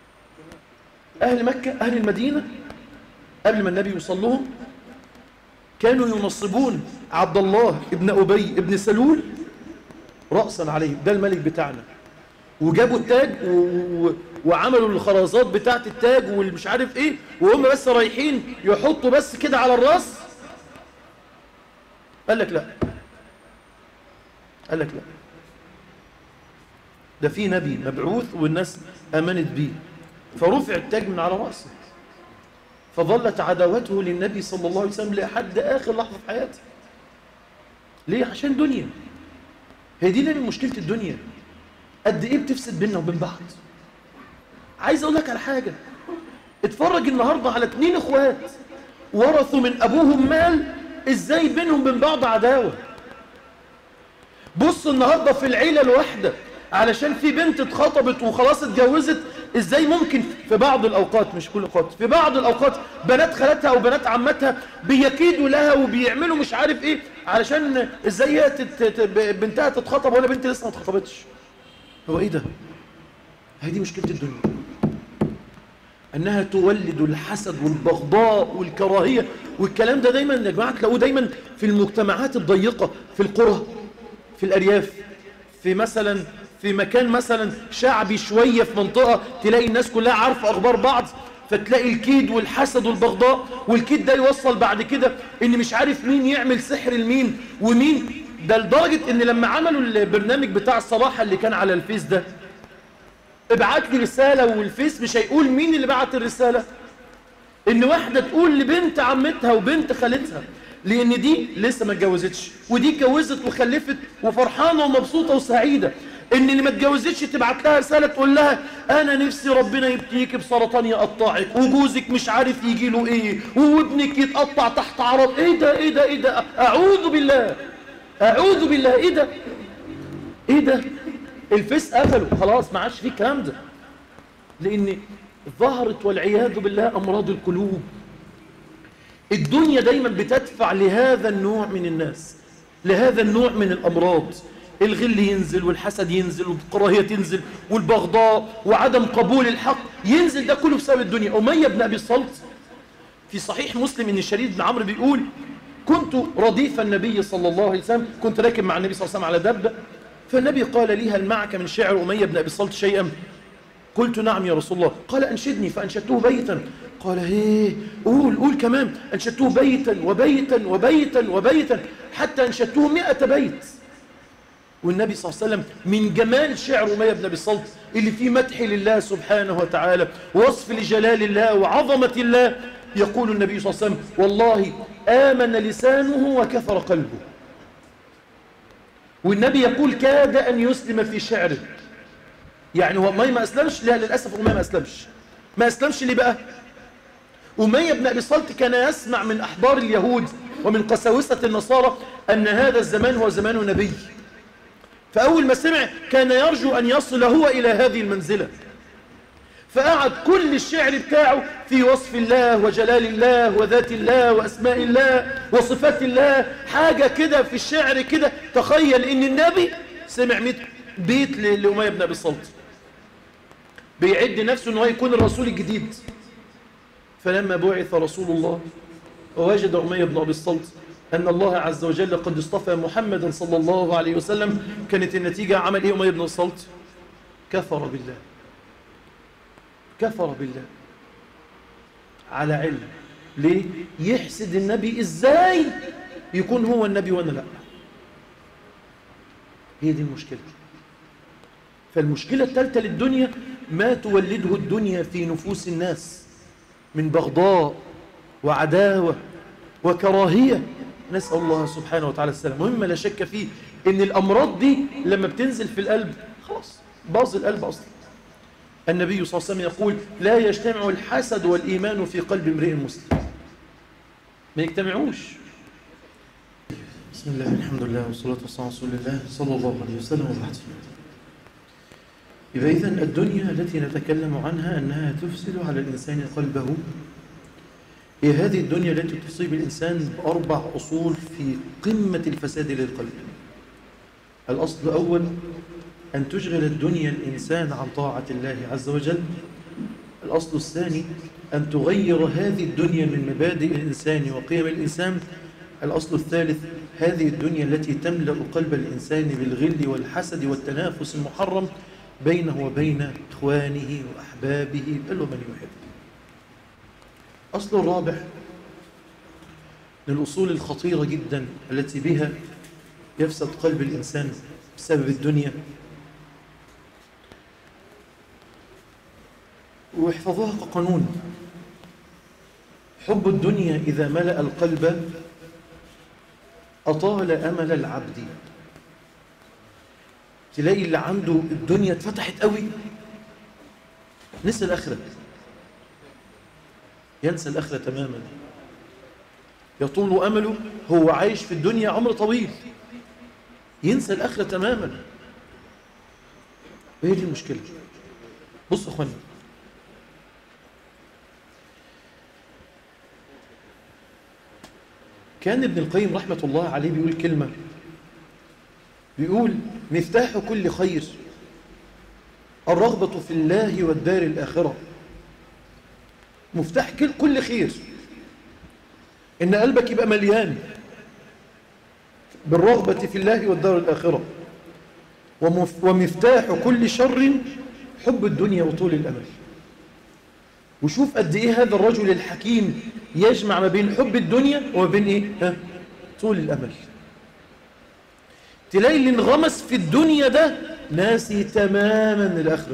أهل مكة أهل المدينة قبل ما النبي يوصل لهم كانوا ينصبون عبد الله ابن أبي ابن سلول رأسا عليه ده الملك بتاعنا وجابوا التاج و... و... وعملوا الخرازات بتاعت التاج والمش عارف ايه وهم بس رايحين يحطوا بس كده على الراس قال لك لا قال لك لا ده في نبي مبعوث والناس امنت بيه فرفع التاج من على راسه فظلت عداوته للنبي صلى الله عليه وسلم لحد اخر لحظه في حياته ليه عشان دنيا هي دي اللي مشكله الدنيا قد ايه بتفسد بيننا وبين بعض عايز اقول لك على حاجه اتفرج النهارده على اتنين اخوات ورثوا من ابوهم مال ازاي بينهم وبين بعض عداوه بص النهارده في العيله الواحده علشان في بنت اتخطبت وخلاص اتجوزت ازاي ممكن في بعض الاوقات مش كل الاوقات في بعض الاوقات بنات خالتها او بنات عمتها بيكيدوا لها وبيعملوا مش عارف ايه علشان ازاي هي تت... تت... بنتها تتخطب ولا بنت لسه ما اتخطبتش هو ايه ده هي دي مشكله الدنيا انها تولد الحسد والبغضاء والكراهيه والكلام ده دايما يا جماعه تلاقوه دايما في المجتمعات الضيقه في القرى في الارياف في مثلا في مكان مثلا شعبي شويه في منطقه تلاقي الناس كلها عارفه اخبار بعض فتلاقي الكيد والحسد والبغضاء والكيد ده يوصل بعد كده ان مش عارف مين يعمل سحر لمين ومين ده لدرجه ان لما عملوا البرنامج بتاع الصراحه اللي كان على الفيس ده ابعت لي رساله والفيس مش هيقول مين اللي بعت الرساله ان واحده تقول لبنت عمتها وبنت خالتها لان دي لسه ما اتجوزتش ودي اتجوزت وخلفت وفرحانه ومبسوطه وسعيده ان اللي ما اتجوزتش تبعت لها رساله تقول لها انا نفسي ربنا يبتيك بسرطان يقطعك وجوزك مش عارف يجي له ايه وابنك يتقطع تحت عرض ايه ده ايه ده ايه ده اعوذ بالله اعوذ بالله ايه ده ايه ده الفيس قفلوا خلاص ما عادش فيه الكلام ده لان ظهرت والعياذ بالله امراض القلوب الدنيا دايما بتدفع لهذا النوع من الناس لهذا النوع من الامراض الغل ينزل والحسد ينزل والكراهيه تنزل والبغضاء وعدم قبول الحق ينزل ده كله بسبب الدنيا اميه بن ابي الصلت في صحيح مسلم ان الشريد بن عمرو بيقول كنت رديف النبي صلى الله عليه وسلم كنت راكب مع النبي صلى الله عليه وسلم على دبه فالنبي قال لي هل معك من شعر اميه بن ابي الصلت شيئا قلت نعم يا رسول الله قال انشدني فانشدته بيتا قال هيه قول قول كمان انشدته بيتا وبيتا وبيتا وبيتا حتى انشدته مئة بيت والنبي صلى الله عليه وسلم من جمال شعر أمية بن أبي الصلت اللي فيه مدح لله سبحانه وتعالى وصف لجلال الله وعظمة الله يقول النبي صلى الله عليه وسلم والله آمن لسانه وكفر قلبه والنبي يقول كاد أن يسلم في شعره يعني هو أمية ما أسلمش لا للأسف أمية ما أسلمش ما أسلمش ليه بقى أمية بن أبي الصلت كان يسمع من أحبار اليهود ومن قساوسة النصارى أن هذا الزمان هو زمان نبي فأول ما سمع كان يرجو أن يصل هو إلى هذه المنزلة فقعد كل الشعر بتاعه في وصف الله وجلال الله وذات الله وأسماء الله وصفات الله حاجة كده في الشعر كده تخيل إن النبي سمع بيت لأمية بن أبي الصلت بيعد نفسه أنه يكون الرسول الجديد فلما بعث رسول الله ووجد أمية بن أبي الصلت أن الله عز وجل قد اصطفى محمدا صلى الله عليه وسلم كانت النتيجة عمل إيه أمية بن الصلت كفر بالله كفر بالله على علم ليه يحسد النبي إزاي يكون هو النبي وأنا لا هي دي المشكلة فالمشكلة الثالثة للدنيا ما تولده الدنيا في نفوس الناس من بغضاء وعداوة وكراهية نسأل الله سبحانه وتعالى السلام مهم لا شك فيه ان الأمراض دي لما بتنزل في القلب خلاص باظ القلب أصلا النبي صلى الله عليه وسلم يقول لا يجتمع الحسد والإيمان في قلب امرئ مسلم ما يجتمعوش بسم الله الحمد لله والصلاة والسلام على رسول الله صلى الله عليه وسلم وبعد يبقى إذن الدنيا التي نتكلم عنها أنها تفسد على الإنسان قلبه هي هذه الدنيا التي تصيب الإنسان بأربع أصول في قمة الفساد للقلب الأصل الأول أن تشغل الدنيا الإنسان عن طاعة الله عز وجل الأصل الثاني أن تغير هذه الدنيا من مبادئ الإنسان وقيم الإنسان الأصل الثالث هذه الدنيا التي تملأ قلب الإنسان بالغل والحسد والتنافس المحرم بينه وبين إخوانه وأحبابه بل ومن يحب أصل الرابع من الأصول الخطيرة جدا التي بها يفسد قلب الإنسان بسبب الدنيا واحفظوها كقانون حب الدنيا إذا ملأ القلب أطال أمل العبد تلاقي اللي عنده الدنيا اتفتحت قوي نسى الآخرة ينسى الآخرة تماما يطول أمله هو عايش في الدنيا عمر طويل ينسى الآخرة تماما وهي دي المشكلة بصوا أخوانا كان ابن القيم رحمة الله عليه بيقول كلمة بيقول مفتاح كل خير الرغبة في الله والدار الآخرة مفتاح كل خير إن قلبك يبقى مليان بالرغبة في الله والدار الآخرة ومفتاح كل شر حب الدنيا وطول الأمل وشوف قد إيه هذا الرجل الحكيم يجمع ما بين حب الدنيا وما بين إيه؟ ها؟ طول الأمل تلاقي اللي انغمس في الدنيا ده ناسي تماما الآخرة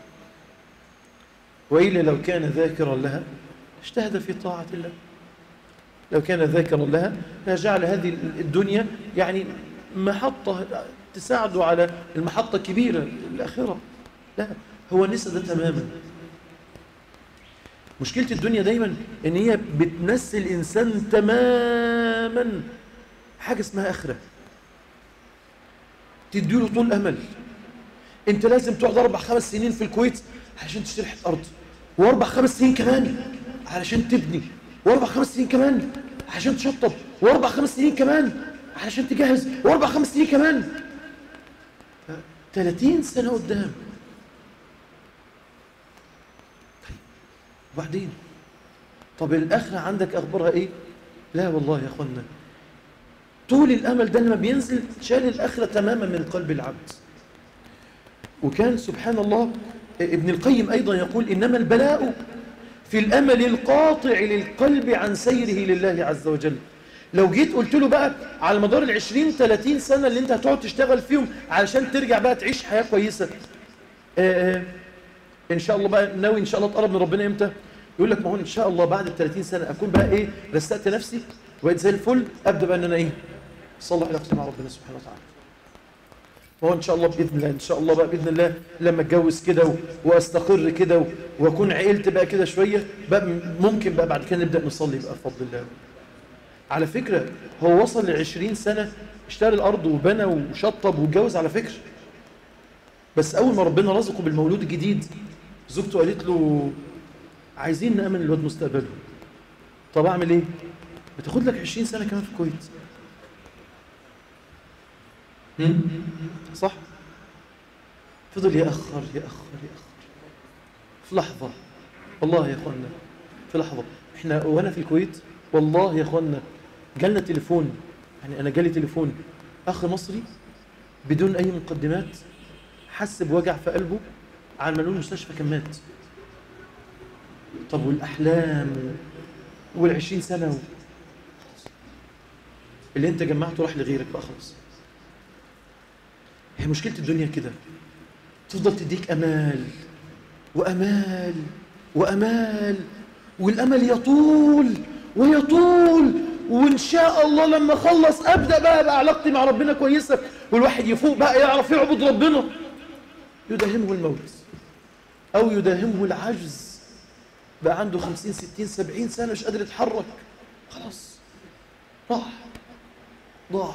وإلا لو كان ذاكرا لها اجتهد في طاعة الله لو كان ذاكرا لها لجعل هذه الدنيا يعني محطة تساعده على المحطة الكبيرة الآخرة لا هو نسى ده تماما مشكلة الدنيا دايما ان هي بتنسي الانسان تماما حاجة اسمها اخرة تديله طول امل انت لازم تقعد اربع خمس سنين في الكويت علشان تشتري حته ارض واربع خمس سنين كمان علشان تبني واربع خمس سنين كمان علشان تشطب واربع خمس سنين كمان علشان تجهز واربع خمس سنين كمان 30 سنة قدام وبعدين طب الآخرة عندك أخبارها إيه؟ لا والله يا أخوانا طول الأمل ده لما بينزل شال الآخرة تماما من قلب العبد وكان سبحان الله ابن القيم أيضا يقول إنما البلاء في الأمل القاطع للقلب عن سيره لله عز وجل لو جيت قلت له بقى على مدار العشرين ثلاثين سنة اللي انت هتقعد تشتغل فيهم علشان ترجع بقى تعيش حياة كويسة آآ ان شاء الله بقى ناوي ان شاء الله تقرب من ربنا امتى يقول لك ما هو ان شاء الله بعد ال 30 سنه اكون بقى ايه رستقت نفسي وبقيت زي الفل ابدا بقى ان انا ايه اصلح علاقتي مع ربنا سبحانه وتعالى وهو ان شاء الله باذن الله ان شاء الله بقى باذن الله لما اتجوز كده واستقر كده واكون عقلت بقى كده شويه بقى ممكن بقى بعد كده نبدا نصلي بقى بفضل الله على فكره هو وصل ل 20 سنه اشترى الارض وبنى وشطب واتجوز على فكره بس اول ما ربنا رزقه بالمولود الجديد زوجته قالت له عايزين نأمن الواد مستقبله طب أعمل إيه؟ بتاخد لك 20 سنة كمان في الكويت صح؟ فضل يأخر يأخر يأخر في لحظة والله يا أخوانا في لحظة إحنا وأنا في الكويت والله يا أخوانا جالنا تليفون يعني أنا جالي تليفون أخ مصري بدون أي مقدمات حس بوجع في قلبه على ما المستشفى كان مات طب والأحلام والعشرين سنة و... اللي انت جمعته راح لغيرك بقى خلاص هي مشكلة الدنيا كده تفضل تديك أمال وأمال وأمال والأمل يطول ويطول وإن شاء الله لما أخلص أبدأ بقى بقى علاقتي مع ربنا كويسة والواحد يفوق بقى يعرف يعبد ربنا يداهمه الموت أو يداهمه العجز بقى عنده خمسين ستين سبعين سنة مش قادر يتحرك خلاص راح ضاع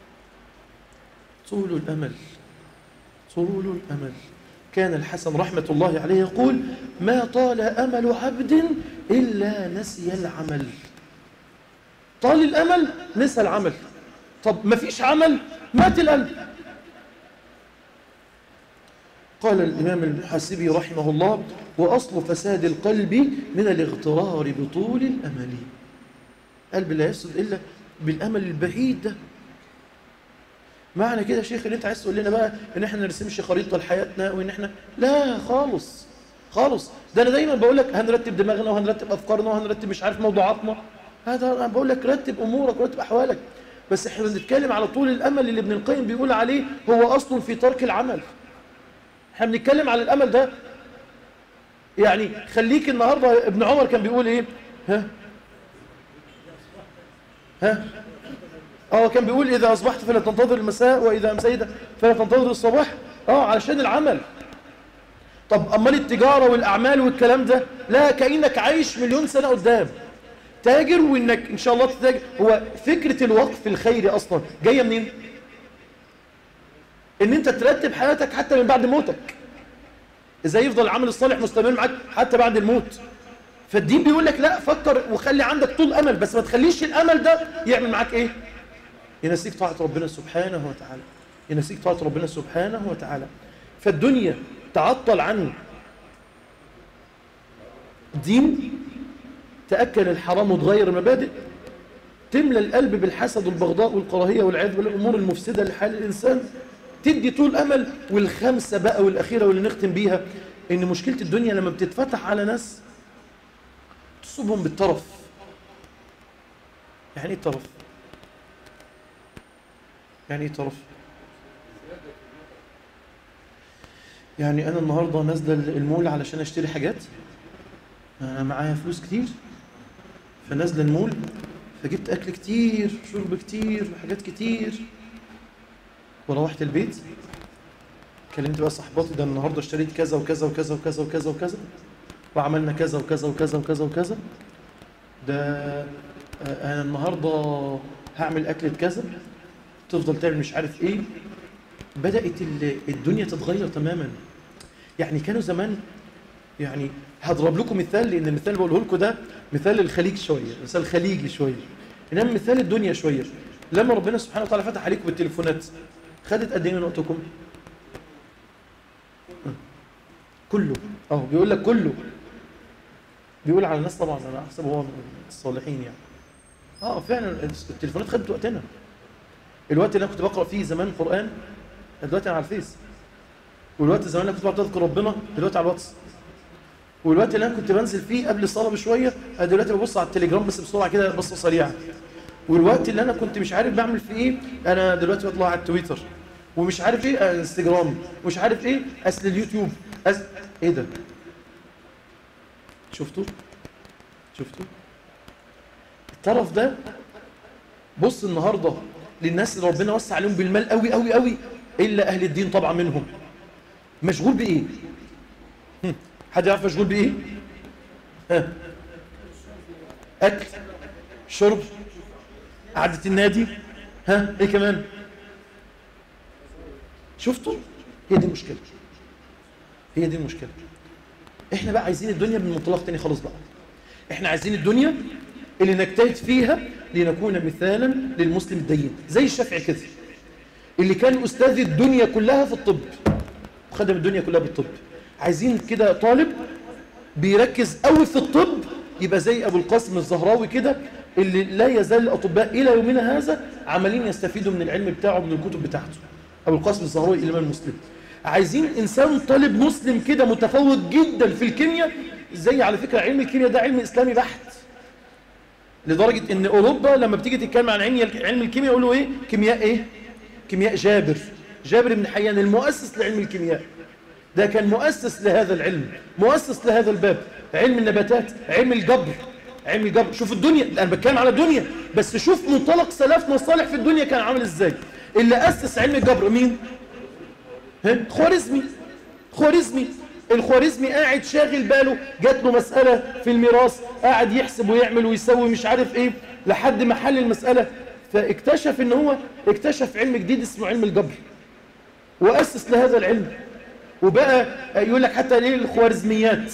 طول الأمل طول الأمل كان الحسن رحمة الله عليه يقول ما طال أمل عبد إلا نسي العمل طال الأمل نسى العمل طب ما فيش عمل مات القلب قال الإمام المحاسبي رحمه الله وأصل فساد القلب من الاغترار بطول الأمل قلب لا يفسد إلا بالامل البعيد ده معنى كده يا شيخ ان انت عايز تقول لنا بقى ان احنا ما نرسمش خريطه لحياتنا وان احنا لا خالص خالص ده انا دايما بقول لك هنرتب دماغنا وهنرتب افكارنا وهنرتب مش عارف موضوعاتنا هذا انا بقول لك رتب امورك ورتب احوالك بس احنا بنتكلم على طول الامل اللي ابن القيم بيقول عليه هو اصل في ترك العمل احنا بنتكلم على الامل ده يعني خليك النهارده ابن عمر كان بيقول ايه ها ها اه كان بيقول اذا اصبحت فلا تنتظر المساء واذا امسيت فلا تنتظر الصباح اه علشان العمل طب امال التجاره والاعمال والكلام ده لا كانك عايش مليون سنه قدام تاجر وانك ان شاء الله تتاجر هو فكره الوقف الخيري اصلا جايه منين ان انت ترتب حياتك حتى من بعد موتك ازاي يفضل العمل الصالح مستمر معاك حتى بعد الموت فالدين بيقول لك لا فكر وخلي عندك طول امل بس ما تخليش الامل ده يعمل معاك ايه ينسيك طاعه ربنا سبحانه وتعالى ينسيك طاعه ربنا سبحانه وتعالى فالدنيا تعطل عن دين تأكل الحرام وتغير المبادئ تملى القلب بالحسد والبغضاء والكراهيه والعياذ بالامور المفسده لحال الانسان تدي طول امل والخمسه بقى والاخيره واللي نختم بيها ان مشكله الدنيا لما بتتفتح على ناس تصيبهم بالطرف يعني ايه طرف يعني ايه طرف يعني انا النهارده نازله المول علشان اشتري حاجات انا معايا فلوس كتير فنازله المول فجبت اكل كتير شرب كتير وحاجات كتير وروحت البيت كلمت بقى صاحباتي ده النهارده اشتريت كذا وكذا وكذا وكذا وكذا وكذا وعملنا كذا وكذا وكذا وكذا وكذا ده انا النهارده هعمل اكله كذا تفضل تعمل مش عارف ايه بدات الدنيا تتغير تماما يعني كانوا زمان يعني هضرب لكم مثال لان المثال اللي بقوله لكم ده مثال الخليج شويه مثال خليجي شويه انما مثال الدنيا شويه لما ربنا سبحانه وتعالى فتح عليكم بالتليفونات خدت قد ايه من وقتكم كله اهو بيقول لك كله بيقول على الناس طبعا انا احسب هو من الصالحين يعني اه فعلا التليفونات خدت وقتنا الوقت اللي انا كنت بقرا فيه زمان قران دلوقتي على الفيس والوقت زمان اللي كنت بقعد اذكر ربنا دلوقتي على الواتس والوقت اللي انا كنت بنزل فيه قبل الصلاه بشويه انا دلوقتي ببص على التليجرام بس بسرعه كده بصه سريعه والوقت اللي انا كنت مش عارف بعمل فيه ايه انا دلوقتي بطلع على التويتر ومش عارف ايه انستجرام ومش عارف ايه اصل اليوتيوب أس... ايه ده شفتوا شفتوا الطرف ده بص النهارده للناس اللي ربنا وسع عليهم بالمال قوي قوي قوي الا اهل الدين طبعا منهم مشغول بايه حد يعرف مشغول بايه ها اكل شرب قعده النادي ها ايه كمان شفتوا هي دي المشكله هي دي المشكله احنا بقى عايزين الدنيا من منطلق تاني خالص بقى احنا عايزين الدنيا اللي نجتهد فيها لنكون مثالا للمسلم الدين زي الشافعي كده اللي كان استاذ الدنيا كلها في الطب وخدم الدنيا كلها بالطب عايزين كده طالب بيركز قوي في الطب يبقى زي ابو القاسم الزهراوي كده اللي لا يزال الاطباء الى يومنا هذا عمالين يستفيدوا من العلم بتاعه من الكتب بتاعته ابو القاسم الزهراوي الامام المسلم عايزين انسان طالب مسلم كده متفوق جدا في الكيمياء زي على فكره علم الكيمياء ده علم اسلامي بحت لدرجه ان اوروبا لما بتيجي تتكلم عن علم علم الكيمياء يقولوا ايه كيمياء ايه كيمياء جابر جابر بن حيان المؤسس لعلم الكيمياء ده كان مؤسس لهذا العلم مؤسس لهذا الباب علم النباتات علم الجبر علم الجبر شوف الدنيا انا بتكلم على الدنيا بس شوف منطلق سلفنا الصالح في الدنيا كان عامل ازاي اللي اسس علم الجبر مين ها خوارزمي خوارزمي الخوارزمي قاعد شاغل باله جات له مسألة في الميراث قاعد يحسب ويعمل ويسوي مش عارف ايه لحد ما حل المسألة فاكتشف ان هو اكتشف علم جديد اسمه علم الجبر وأسس لهذا العلم وبقى يقول لك حتى ليه الخوارزميات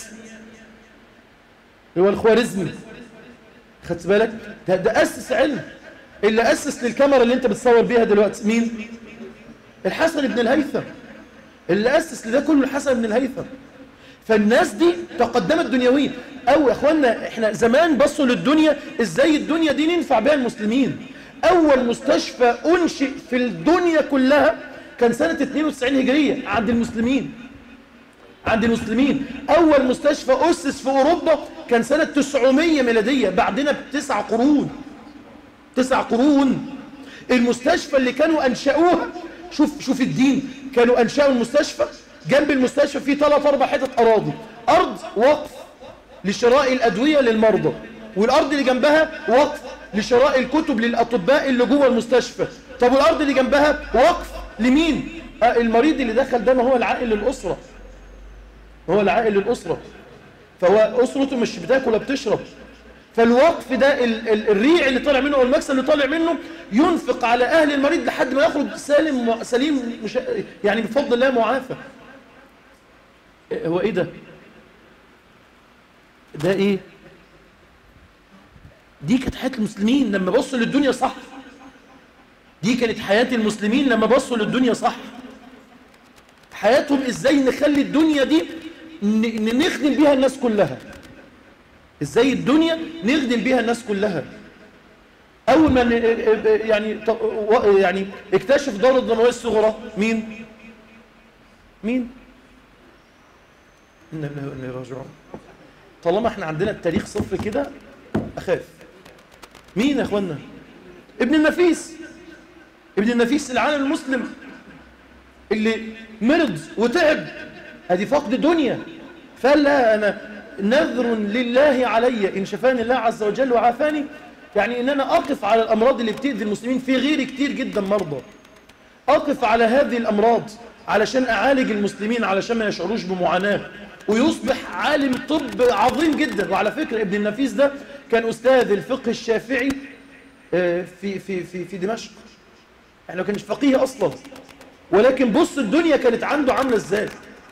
هو الخوارزمي خدت بالك ده, ده أسس علم اللي أسس للكاميرا اللي انت بتصور بيها دلوقتي مين الحسن بن الهيثم اللي أسس لده كله الحسن بن الهيثم فالناس دي تقدمت دنيويا او يا اخوانا احنا زمان بصوا للدنيا ازاي الدنيا دي ننفع بها المسلمين أول مستشفى أنشئ في الدنيا كلها كان سنة 92 هجرية عند المسلمين عند المسلمين أول مستشفى أسس في أوروبا كان سنة 900 ميلادية بعدنا بتسع قرون تسع قرون المستشفى اللي كانوا أنشأوها شوف شوف الدين كانوا أنشأوا المستشفى جنب المستشفى فيه ثلاث أربع حتت أراضي أرض وقف لشراء الأدوية للمرضى والأرض اللي جنبها وقف لشراء الكتب للأطباء اللي جوه المستشفى طب والأرض اللي جنبها وقف لمين آه المريض اللي دخل ده ما هو العائل للأسرة هو العائل للأسرة فهو أسرته مش بتاكل ولا بتشرب فالوقف ده ال ال الريع اللي طالع منه او المكسب اللي طالع منه ينفق على اهل المريض لحد ما يخرج سالم سليم مش يعني بفضل الله معافى هو ايه ده ده ايه دي كانت حياة المسلمين لما بصوا للدنيا صح دي كانت حياة المسلمين لما بصوا للدنيا صح حياتهم ازاي نخلي الدنيا دي نخدم بيها الناس كلها ازاي الدنيا نخدم بيها الناس كلها اول ما يعني يعني اكتشف دورة الدموية الصغرى مين مين إنا لله وإنا راجعون طالما احنا عندنا التاريخ صفر كده أخاف مين يا أخوانا ابن النفيس ابن النفيس العالم المسلم اللي مرض وتعب هذه فقد دنيا فقال لا أنا نذر لله علي إن شفاني الله عز وجل وعافاني يعني إن أنا أقف على الأمراض اللي بتأذي المسلمين في غيري كتير جدا مرضى أقف على هذه الأمراض علشان أعالج المسلمين علشان ما يشعروش بمعاناة ويصبح عالم طب عظيم جدا وعلى فكرة ابن النفيس ده كان أستاذ الفقه الشافعي في في في في دمشق يعني ما كانش فقيه أصلا ولكن بص الدنيا كانت عنده عاملة ازاي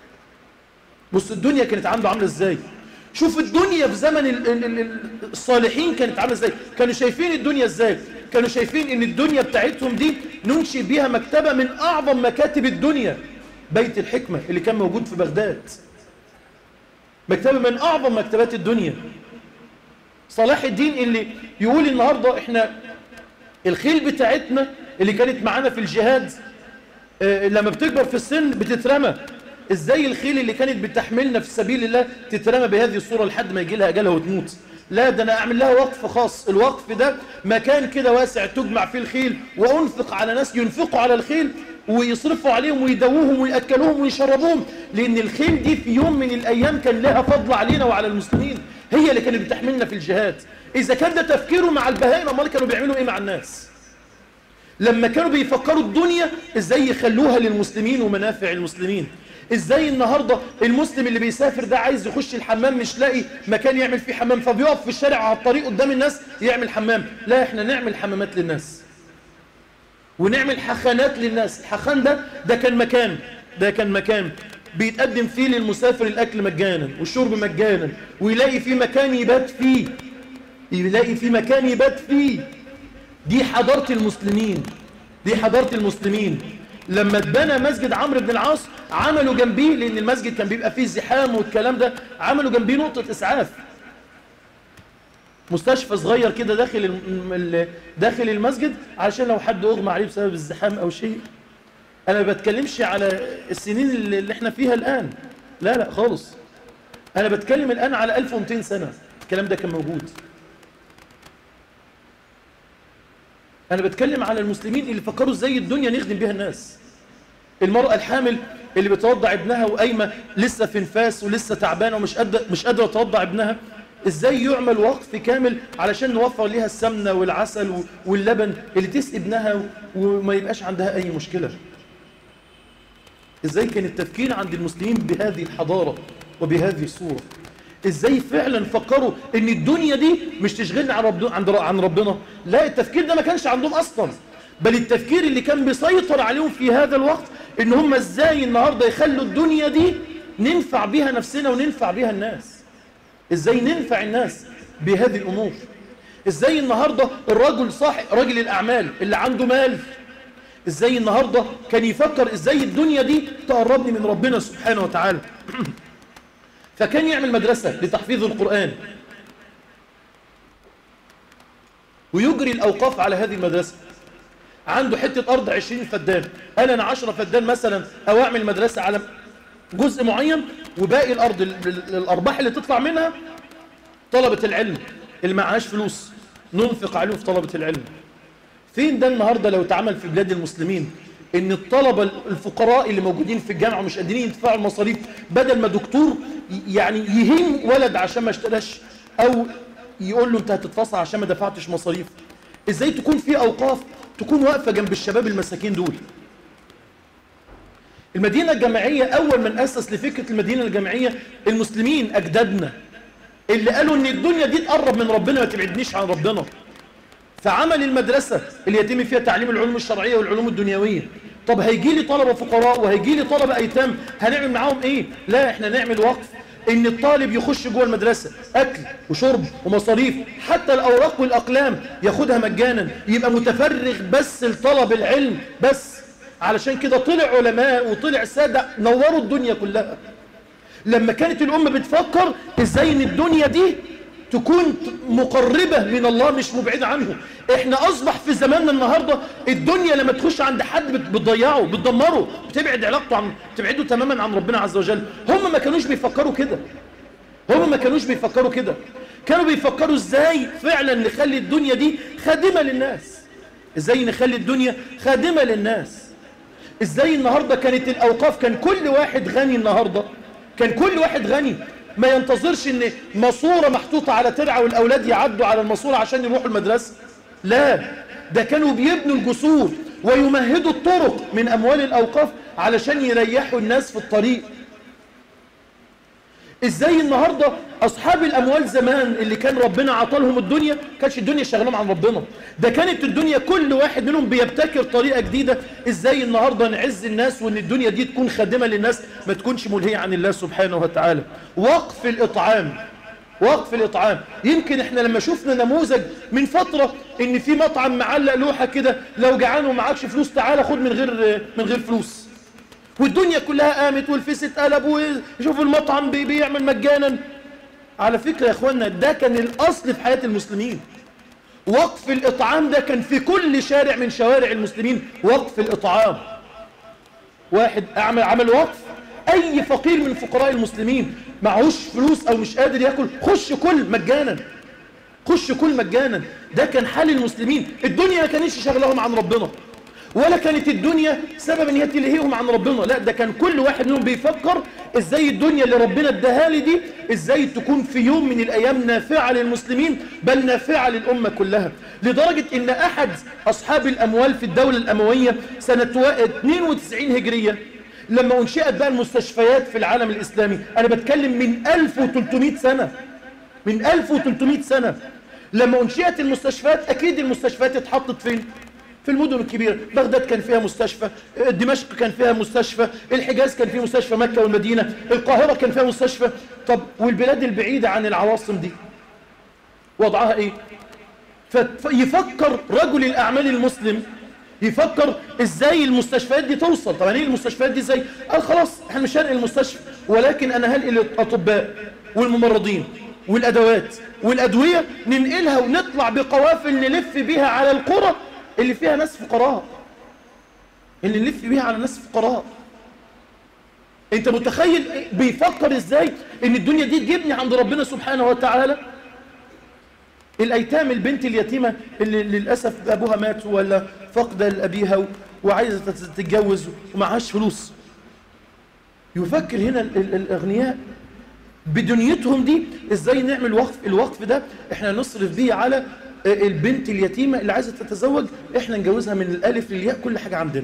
بص الدنيا كانت عنده عاملة ازاي شوف الدنيا في زمن الصالحين كانت عاملة ازاي كانوا شايفين الدنيا ازاي كانوا شايفين ان الدنيا بتاعتهم دي ننشئ بيها مكتبة من اعظم مكاتب الدنيا بيت الحكمة اللي كان موجود في بغداد مكتبة من اعظم مكتبات الدنيا صلاح الدين اللي يقول النهاردة احنا الخيل بتاعتنا اللي كانت معانا في الجهاد اه لما بتكبر في السن بتترمى ازاي الخيل اللي كانت بتحملنا في سبيل الله تترمى بهذه الصورة لحد ما يجي لها اجلها وتموت لا ده انا اعمل لها وقف خاص الوقف ده مكان كده واسع تجمع فيه الخيل وانفق على ناس ينفقوا على الخيل ويصرفوا عليهم ويدووهم ويأكلوهم ويشربوهم لان الخيل دي في يوم من الايام كان لها فضل علينا وعلى المسلمين هي اللي كانت بتحملنا في الجهاد اذا كان ده تفكيره مع البهائم امال كانوا بيعملوا ايه مع الناس لما كانوا بيفكروا الدنيا ازاي يخلوها للمسلمين ومنافع المسلمين ازاي النهاردة المسلم اللي بيسافر ده عايز يخش الحمام مش لاقي مكان يعمل فيه حمام فبيقف في الشارع على الطريق قدام الناس يعمل حمام لا احنا نعمل حمامات للناس ونعمل حخانات للناس الحخان ده ده كان مكان ده كان مكان بيتقدم فيه للمسافر الأكل مجانا والشرب مجانا ويلاقي فيه مكان يبات فيه يلاقي فيه مكان يبات فيه دي حضارة المسلمين دي حضارة المسلمين لما اتبنى مسجد عمرو بن العاص عملوا جنبيه لان المسجد كان بيبقى فيه زحام والكلام ده عملوا جنبيه نقطة اسعاف مستشفى صغير كده داخل داخل المسجد علشان لو حد اغمى عليه بسبب الزحام او شيء انا ما بتكلمش على السنين اللي احنا فيها الان لا لا خالص انا بتكلم الان على 1200 سنة الكلام ده كان موجود أنا بتكلم على المسلمين اللي فكروا ازاي الدنيا نخدم بيها الناس المرأة الحامل اللي بتوضع ابنها وقايمة لسه في نفاس ولسه تعبانة ومش قادرة مش قادرة توضع ابنها ازاي يعمل وقف كامل علشان نوفر ليها السمنة والعسل واللبن اللي تسقي ابنها وما يبقاش عندها أي مشكلة ازاي كان التفكير عند المسلمين بهذه الحضارة وبهذه الصورة ازاي فعلا فكروا ان الدنيا دي مش تشغلنا عن ربنا, عن ربنا لا التفكير ده ما كانش عندهم اصلا بل التفكير اللي كان بيسيطر عليهم في هذا الوقت ان هم ازاي النهاردة يخلوا الدنيا دي ننفع بيها نفسنا وننفع بيها الناس ازاي ننفع الناس بهذه الامور ازاي النهاردة الرجل صاحب رجل الاعمال اللي عنده مال ازاي النهاردة كان يفكر ازاي الدنيا دي تقربني من ربنا سبحانه وتعالى فكان يعمل مدرسة لتحفيظ القرآن ويجري الأوقاف على هذه المدرسة عنده حتة أرض 20 فدان قال أنا 10 فدان مثلا أو أعمل مدرسة على جزء معين وباقي الأرض الأرباح اللي تطلع منها طلبة العلم اللي معهاش فلوس ننفق عليهم في طلبة العلم فين ده النهاردة لو اتعمل في بلاد المسلمين ان الطلبة الفقراء اللي موجودين في الجامعة ومش قادرين يدفعوا المصاريف بدل ما دكتور يعني يهين ولد عشان ما اشتراش او يقول له انت هتتفصل عشان ما دفعتش مصاريف ازاي تكون في اوقاف تكون واقفة جنب الشباب المساكين دول المدينة الجامعية أول من أسس لفكرة المدينة الجامعية المسلمين أجدادنا اللي قالوا ان الدنيا دي تقرب من ربنا ما تبعدنيش عن ربنا فعمل المدرسة اللي يتم فيها تعليم العلوم الشرعية والعلوم الدنيوية طب هيجي لي طلبة فقراء وهيجي لي طلبة أيتام هنعمل معاهم إيه لا إحنا نعمل وقف إن الطالب يخش جوه المدرسة أكل وشرب ومصاريف حتى الأوراق والأقلام ياخدها مجانا يبقى متفرغ بس لطلب العلم بس علشان كده طلع علماء وطلع سادة نوروا الدنيا كلها لما كانت الأمة بتفكر إزاي إن الدنيا دي تكون مقربة من الله مش مبعدة عنه احنا اصبح في زماننا النهاردة الدنيا لما تخش عند حد بتضيعه بتدمره بتبعد علاقته عن بتبعده تماما عن ربنا عز وجل هم ما كانوش بيفكروا كده هم ما كانوش بيفكروا كده كانوا بيفكروا ازاي فعلا نخلي الدنيا دي خادمة للناس ازاي نخلي الدنيا خادمة للناس ازاي النهاردة كانت الاوقاف كان كل واحد غني النهاردة كان كل واحد غني ما ينتظرش ان ماسوره محطوطة على ترعة والاولاد يعدوا على الماسوره عشان يروحوا المدرسة لا ده كانوا بيبنوا الجسور ويمهدوا الطرق من اموال الاوقاف علشان يريحوا الناس في الطريق ازاي النهاردة اصحاب الاموال زمان اللي كان ربنا عطالهم الدنيا كانش الدنيا شغلهم عن ربنا ده كانت الدنيا كل واحد منهم بيبتكر طريقة جديدة ازاي النهاردة نعز الناس وان الدنيا دي تكون خادمة للناس ما تكونش ملهية عن الله سبحانه وتعالى وقف الاطعام وقف الاطعام يمكن احنا لما شفنا نموذج من فترة ان في مطعم معلق لوحة كده لو جعان ومعكش فلوس تعالى خد من غير من غير فلوس والدنيا كلها قامت والفيس اتقلب وشوف المطعم بي بيعمل مجانا على فكرة يا اخوانا ده كان الاصل في حياة المسلمين وقف الاطعام ده كان في كل شارع من شوارع المسلمين وقف الاطعام واحد اعمل عمل وقف اي فقير من فقراء المسلمين معهوش فلوس او مش قادر ياكل خش كل مجانا خش كل مجانا ده كان حال المسلمين الدنيا ما كانتش شغلهم عن ربنا ولا كانت الدنيا سبب ان هي تلهيهم عن ربنا لا ده كان كل واحد منهم بيفكر ازاي الدنيا اللي ربنا اداها لي دي ازاي تكون في يوم من الايام نافعه للمسلمين بل نافعه للامه كلها لدرجه ان احد اصحاب الاموال في الدوله الامويه سنه 92 هجريه لما انشئت بقى المستشفيات في العالم الاسلامي انا بتكلم من 1300 سنه من 1300 سنه لما انشئت المستشفيات اكيد المستشفيات اتحطت فين في المدن الكبيرة بغداد كان فيها مستشفى دمشق كان فيها مستشفى الحجاز كان فيه مستشفى مكة والمدينة القاهرة كان فيها مستشفى طب والبلاد البعيدة عن العواصم دي وضعها ايه فيفكر رجل الأعمال المسلم يفكر ازاي المستشفيات دي توصل طبعا ايه المستشفيات دي ازاي قال خلاص احنا مش هنقل المستشفى ولكن انا هنقل الاطباء والممرضين والادوات والادويه ننقلها ونطلع بقوافل نلف بيها على القرى اللي فيها ناس فقراء اللي نلف بيها على ناس فقراء انت متخيل بيفكر ازاي ان الدنيا دي تجيبني عند ربنا سبحانه وتعالى الايتام البنت اليتيمة اللي للأسف ابوها مات ولا فقد لأبيها وعايزة تتجوز ومعهاش فلوس يفكر هنا الاغنياء بدنيتهم دي ازاي نعمل وقف الوقف ده احنا نصرف بيه على البنت اليتيمة اللي عايزة تتزوج احنا نجوزها من الالف للياء كل حاجة عندنا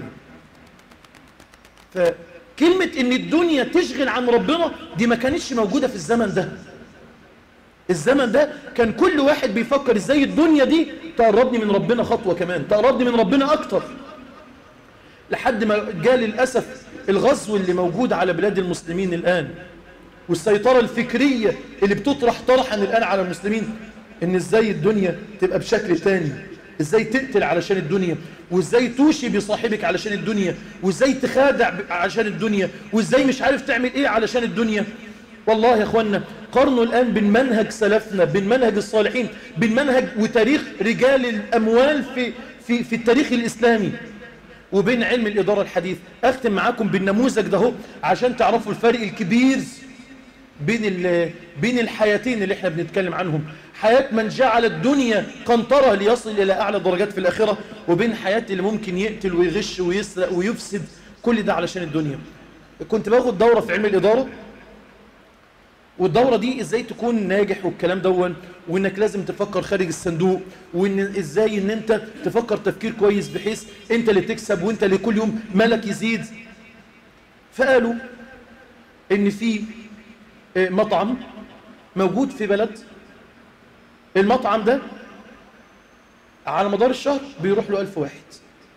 فكلمة ان الدنيا تشغل عن ربنا دي ما كانتش موجودة في الزمن ده الزمن ده كان كل واحد بيفكر ازاي الدنيا دي تقربني من ربنا خطوة كمان تقربني من ربنا اكتر لحد ما جاء للأسف الغزو اللي موجود على بلاد المسلمين الآن والسيطرة الفكرية اللي بتطرح طرحا الآن على المسلمين ان ازاي الدنيا تبقى بشكل تاني ازاي تقتل علشان الدنيا وازاي توشي بصاحبك علشان الدنيا وازاي تخادع عشان الدنيا وازاي مش عارف تعمل ايه علشان الدنيا والله يا اخوانا قارنوا الآن بين منهج سلفنا بين منهج الصالحين بين منهج وتاريخ رجال الأموال في, في, في التاريخ الإسلامي وبين علم الإدارة الحديث أختم معاكم بالنموذج ده هو عشان تعرفوا الفرق الكبير بين, بين الحياتين اللي احنا بنتكلم عنهم حياة من جعل الدنيا قنطرة ليصل إلى أعلى درجات في الآخرة وبين حياة اللي ممكن يقتل ويغش ويسرق ويفسد كل ده علشان الدنيا كنت باخد دورة في علم الإدارة والدورة دي ازاي تكون ناجح والكلام دون وانك لازم تفكر خارج الصندوق وان ازاي ان انت تفكر تفكير كويس بحيث انت اللي تكسب وانت اللي كل يوم مالك يزيد فقالوا ان في مطعم موجود في بلد المطعم ده على مدار الشهر بيروح له ألف واحد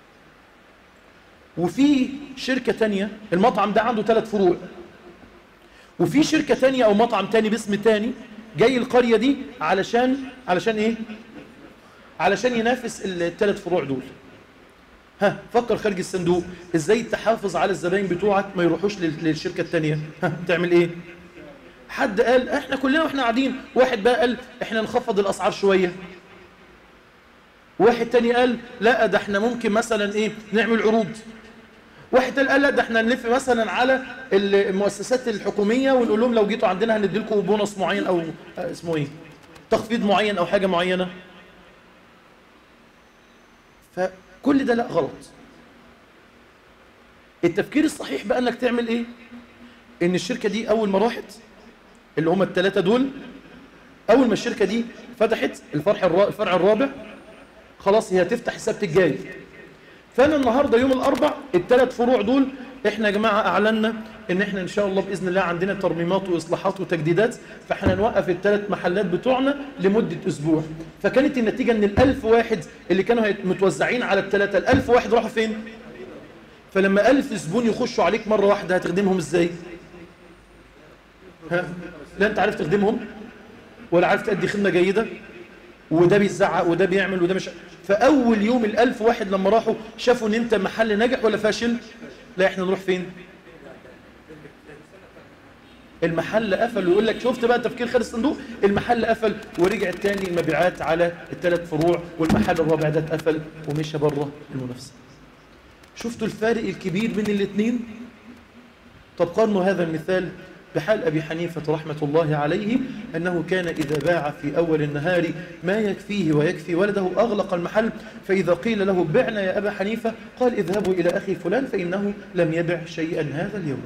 وفي شركة تانية المطعم ده عنده ثلاث فروع وفي شركة تانية أو مطعم تاني باسم تاني جاي القرية دي علشان علشان إيه؟ علشان ينافس الثلاث فروع دول ها فكر خارج الصندوق ازاي تحافظ على الزباين بتوعك ما يروحوش للشركة التانية ها تعمل ايه حد قال احنا كلنا واحنا قاعدين واحد بقى قال احنا نخفض الاسعار شوية واحد تاني قال لا ده احنا ممكن مثلا ايه نعمل عروض واحد تاني قال لا ده احنا نلف مثلا على المؤسسات الحكومية ونقول لهم لو جيتوا عندنا هندي لكم بونص معين او اسمه ايه تخفيض معين او حاجة معينة فكل ده لا غلط التفكير الصحيح بقى انك تعمل ايه ان الشركة دي اول ما راحت اللي هم الثلاثة دول اول ما الشركة دي فتحت الفرع الفرع الرابع خلاص هي هتفتح السبت الجاي فانا النهاردة يوم الاربع الثلاث فروع دول احنا يا جماعة اعلنا ان احنا ان شاء الله باذن الله عندنا ترميمات واصلاحات وتجديدات فاحنا نوقف الثلاث محلات بتوعنا لمدة اسبوع فكانت النتيجة ان الالف واحد اللي كانوا متوزعين على الثلاثة الالف واحد راحوا فين فلما ألف زبون يخشوا عليك مرة واحدة هتخدمهم ازاي ها؟ لا انت عارف تخدمهم ولا عارف تأدي خدمة جيدة وده بيزعق وده بيعمل وده مش فأول يوم الألف واحد لما راحوا شافوا ان انت محل ناجح ولا فاشل لا احنا نروح فين المحل قفل ويقول لك شفت بقى تفكير خارج الصندوق المحل قفل ورجع تاني المبيعات على الثلاث فروع والمحل الرابع ده اتقفل ومشى بره المنافسه شفتوا الفارق الكبير بين الاثنين طب قارنوا هذا المثال بحال أبي حنيفة رحمة الله عليه أنه كان إذا باع في أول النهار ما يكفيه ويكفي ولده أغلق المحل فإذا قيل له بعنا يا أبا حنيفة قال اذهبوا إلى أخي فلان فإنه لم يبع شيئا هذا اليوم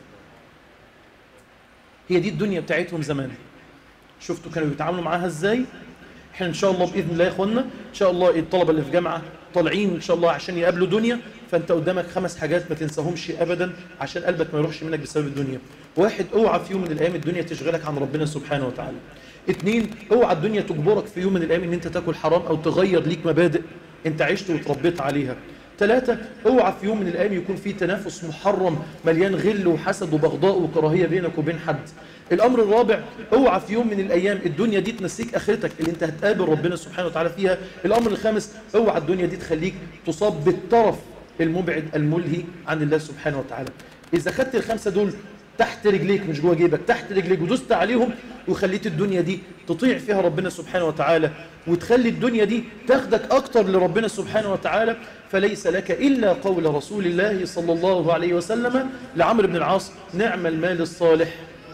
هي دي الدنيا بتاعتهم زمان شفتوا كانوا بيتعاملوا معاها ازاي احنا ان شاء الله باذن الله يا اخوانا ان شاء الله الطلبه اللي في جامعه طالعين ان شاء الله عشان يقابلوا دنيا فانت قدامك خمس حاجات ما تنساهمش ابدا عشان قلبك ما يروحش منك بسبب الدنيا واحد اوعى في يوم من الايام الدنيا تشغلك عن ربنا سبحانه وتعالى اتنين اوعى الدنيا تجبرك في يوم من الايام ان انت تاكل حرام او تغير ليك مبادئ انت عشت وتربيت عليها ثلاثة اوعى في يوم من الأيام يكون في تنافس محرم مليان غل وحسد وبغضاء وكراهية بينك وبين حد الأمر الرابع اوعى في يوم من الأيام الدنيا دي تنسيك آخرتك اللي انت هتقابل ربنا سبحانه وتعالى فيها الأمر الخامس اوعى الدنيا دي تخليك تصاب بالطرف المبعد الملهي عن الله سبحانه وتعالى إذا خدت الخمسة دول تحت رجليك مش جوه جيبك تحت رجليك ودوست عليهم وخليت الدنيا دي تطيع فيها ربنا سبحانه وتعالى وتخلي الدنيا دي تاخدك أكتر لربنا سبحانه وتعالى فليس لك إلا قول رسول الله صلى الله عليه وسلم لعمرو بن العاص نعم المال الصالح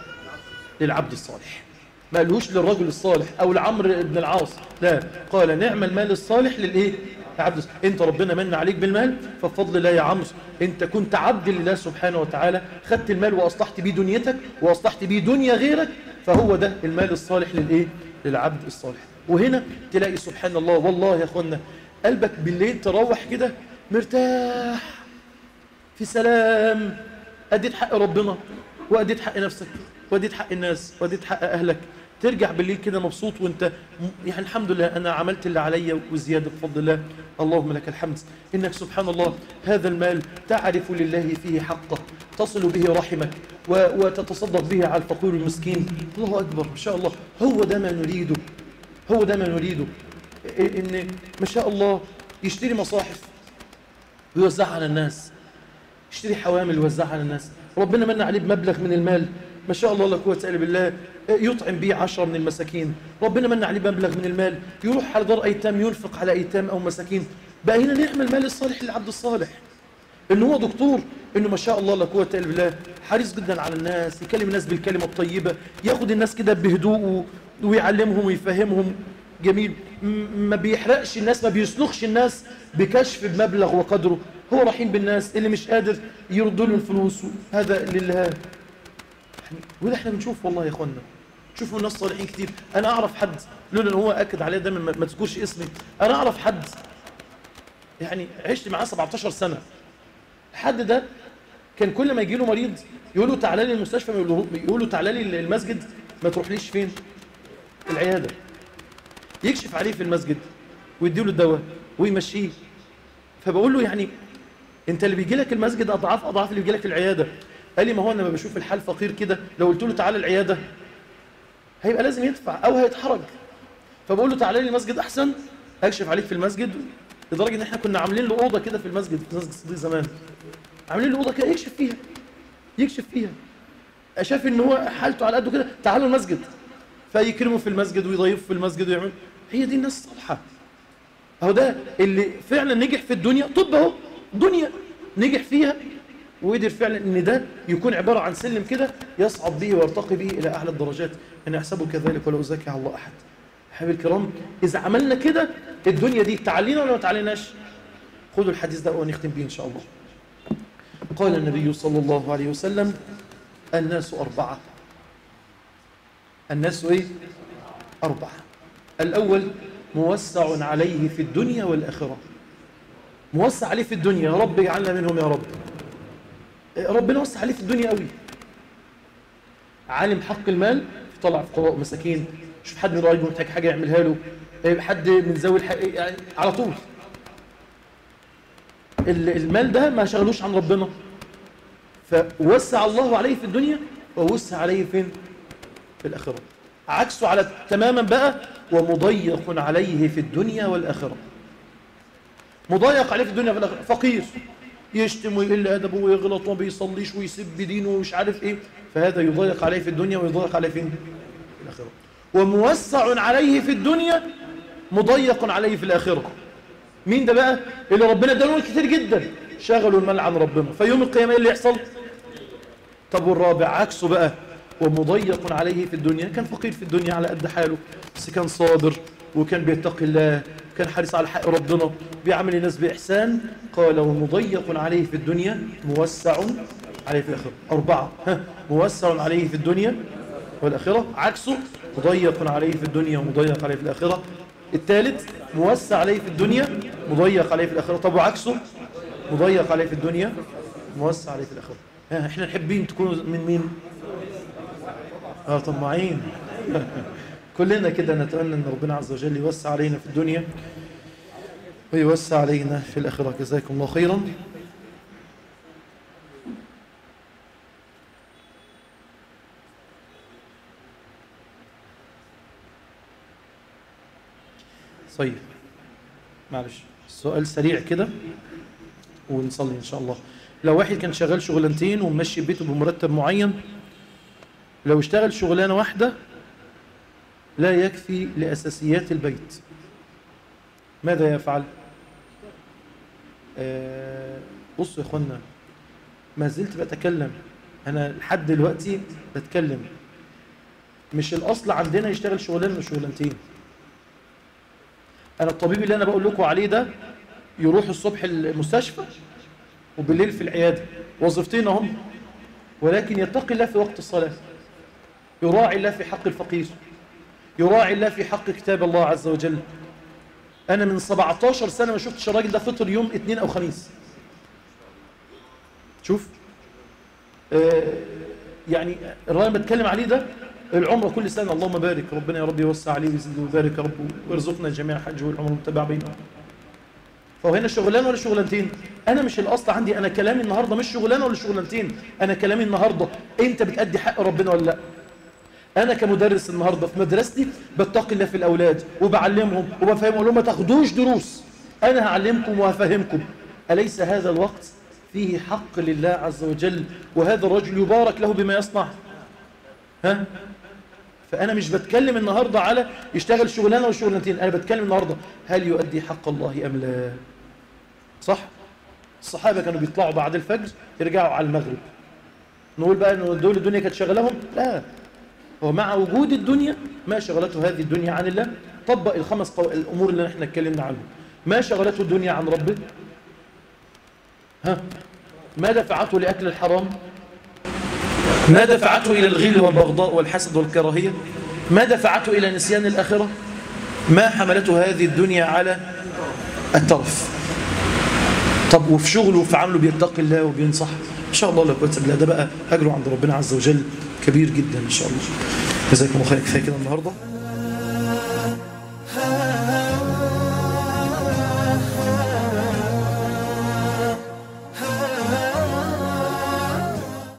للعبد الصالح ما قالهوش للرجل الصالح أو لعمرو بن العاص لا قال نعم المال الصالح للإيه عبد انت ربنا من عليك بالمال فبفضل الله يا عمرو انت كنت عبد لله سبحانه وتعالى خدت المال واصلحت بيه دنيتك واصلحت بيه دنيا غيرك فهو ده المال الصالح للايه للعبد الصالح وهنا تلاقي سبحان الله والله يا اخوانا قلبك بالليل تروح كده مرتاح في سلام اديت حق ربنا واديت حق نفسك واديت حق الناس واديت حق اهلك ترجع بالليل كده مبسوط وانت يعني الحمد لله انا عملت اللي عليا وزياده بفضل الله اللهم لك الحمد انك سبحان الله هذا المال تعرف لله فيه حقه تصل به رحمك وتتصدق به على الفقير المسكين الله اكبر ما شاء الله هو ده ما نريده هو ده ما نريده ان ما شاء الله يشتري مصاحف ويوزعها على الناس يشتري حوامل ويوزعها على الناس ربنا من عليه بمبلغ من المال ما شاء الله لا قوه الا بالله يطعم به عشرة من المساكين ربنا من عليه مبلغ من المال يروح على دار ايتام ينفق على ايتام او مساكين بقى هنا نعمل المال الصالح للعبد الصالح ان هو دكتور انه ما شاء الله لا قوه الا بالله حريص جدا على الناس يكلم الناس بالكلمه الطيبه ياخد الناس كده بهدوء ويعلمهم ويفهمهم جميل ما بيحرقش الناس ما بيسلخش الناس بكشف بمبلغ وقدره هو رحيم بالناس اللي مش قادر يرد له الفلوس هذا لله يعني وده احنا بنشوف والله يا اخوانا شوفوا الناس صالحين كتير انا اعرف حد لولا ان هو اكد عليه دايما ما تذكرش اسمي انا اعرف حد يعني عشت معاه 17 سنه الحد ده كان كل ما يجي له مريض يقول له تعالى لي المستشفى يقول له تعالى لي المسجد ما تروحليش فين العياده يكشف عليه في المسجد ويديله الدواء ويمشيه فبقول له يعني انت اللي بيجي لك المسجد اضعاف اضعاف اللي بيجي لك العياده قال لي ما هو انا لما بشوف الحال فقير كده لو قلت له تعالى العياده هيبقى لازم يدفع او هيتحرج فبقول له تعالى لي المسجد احسن اكشف عليك في المسجد لدرجه ان احنا كنا عاملين له اوضه كده في المسجد في مسجد الصديق زمان عاملين له اوضه كده يكشف فيها يكشف فيها شاف ان هو حالته على قده كده تعالوا المسجد فيكرمه في المسجد ويضيفه في المسجد ويعمل هي دي الناس الصالحه اهو ده اللي فعلا نجح في الدنيا طب اهو دنيا نجح فيها وقدر فعلا ان ده يكون عباره عن سلم كده يصعد به ويرتقي به الى اعلى الدرجات انا احسبه كذلك ولا ازكي على الله احد حبيبي الكرام اذا عملنا كده الدنيا دي تعلينا ولا ما تعليناش خذوا الحديث ده ونختم به ان شاء الله قال النبي صلى الله عليه وسلم الناس أربعة الناس إيه؟ أربعة الأول موسع عليه في الدنيا والآخرة موسع عليه في الدنيا يا رب اجعلنا منهم يا رب ربنا وسع عليه في الدنيا قوي عالم حق المال طلع فقراء ومساكين شوف حد من قرايبه محتاج حاجه يعملها له حد من ذوي الحق يعني على طول المال ده ما شغلوش عن ربنا فوسع الله عليه في الدنيا ووسع عليه فين في الآخرة عكسه على تماما بقى ومضيق عليه في الدنيا والآخرة مضيق عليه في الدنيا والآخرة فقير يشتم ويقل أدبه ويغلط وما بيصليش ويسب دينه ومش عارف إيه فهذا يضيق عليه في الدنيا ويضيق عليه فين في الآخرة وموسع عليه في الدنيا مضيق عليه في الآخرة مين ده بقى اللي ربنا اداله كتير جدا شغلوا المال عن ربنا فيوم القيامة ايه اللي يحصل طب والرابع عكسه بقى ومضيق عليه في الدنيا كان فقير في الدنيا على قد حاله بس كان صابر وكان بيتقي الله كان حريص على حق ربنا بيعمل الناس بإحسان قال ومضيق عليه في الدنيا موسع عليه في الآخرة أربعة ها موسع عليه في الدنيا والآخرة عكسه مضيق عليه في الدنيا ومضيق عليه في الآخرة الثالث موسع عليه في الدنيا مضيق عليه في الآخرة طب وعكسه مضيق عليه في الدنيا موسع عليه في الآخرة ها احنا نحبين تكونوا من مين اه طماعين كلنا كده نتمنى ان ربنا عز وجل يوسع علينا في الدنيا ويوسع علينا في الآخرة جزاكم الله خيرا طيب معلش سؤال سريع كده ونصلي إن شاء الله لو واحد كان شغال شغلانتين وممشي بيته بمرتب معين لو اشتغل شغلانة واحدة لا يكفي لأساسيات البيت ماذا يفعل آه بصوا يا اخوانا ما زلت بتكلم انا لحد دلوقتي بتكلم مش الاصل عندنا يشتغل شغلانه وشغلانتين انا الطبيب اللي انا بقول لكم عليه ده يروح الصبح المستشفى وبالليل في العياده وظيفتين هم ولكن يتقي الله في وقت الصلاه يراعي الله في حق الفقير يراعي الله في حق كتاب الله عز وجل انا من 17 سنه ما شفتش الراجل ده فطر يوم اثنين او خميس شوف آه يعني الراجل اللي بتكلم عليه ده العمره كل سنه اللهم بارك ربنا يا رب يوسع عليه ويزيد ويبارك يا رب ويرزقنا جميعا الحج والعمره المتبع بينهم فهو هنا شغلانه ولا شغلانتين انا مش الاصل عندي انا كلامي النهارده مش شغلانه ولا شغلانتين انا كلامي النهارده انت بتادي حق ربنا ولا لا انا كمدرس النهارده في مدرستي بتقي الله في الاولاد وبعلمهم وبفهمهم اقول لهم ما تاخدوش دروس انا هعلمكم وهفهمكم اليس هذا الوقت فيه حق لله عز وجل وهذا الرجل يبارك له بما يصنع ها فأنا مش بتكلم النهاردة على يشتغل شغلانة وشغلانتين أنا بتكلم النهاردة هل يؤدي حق الله أم لا صح الصحابة كانوا بيطلعوا بعد الفجر يرجعوا على المغرب نقول بقى أنه دول الدنيا كانت شغلهم لا هو مع وجود الدنيا ما شغلته هذه الدنيا عن الله طبق الخمس قو... الأمور اللي احنا اتكلمنا عنهم ما شغلته الدنيا عن ربه ها ما دفعته لأكل الحرام ما دفعته إلى الغل والبغضاء والحسد والكراهية ما دفعته إلى نسيان الآخرة ما حملته هذه الدنيا على الترف طب وفي شغله وفي عمله بيتقي الله وبينصح إن شاء الله لا قوة إلا بالله ده بقى أجره عند ربنا عز وجل كبير جدا إن شاء الله جزاكم الله خير كفاية كده النهارده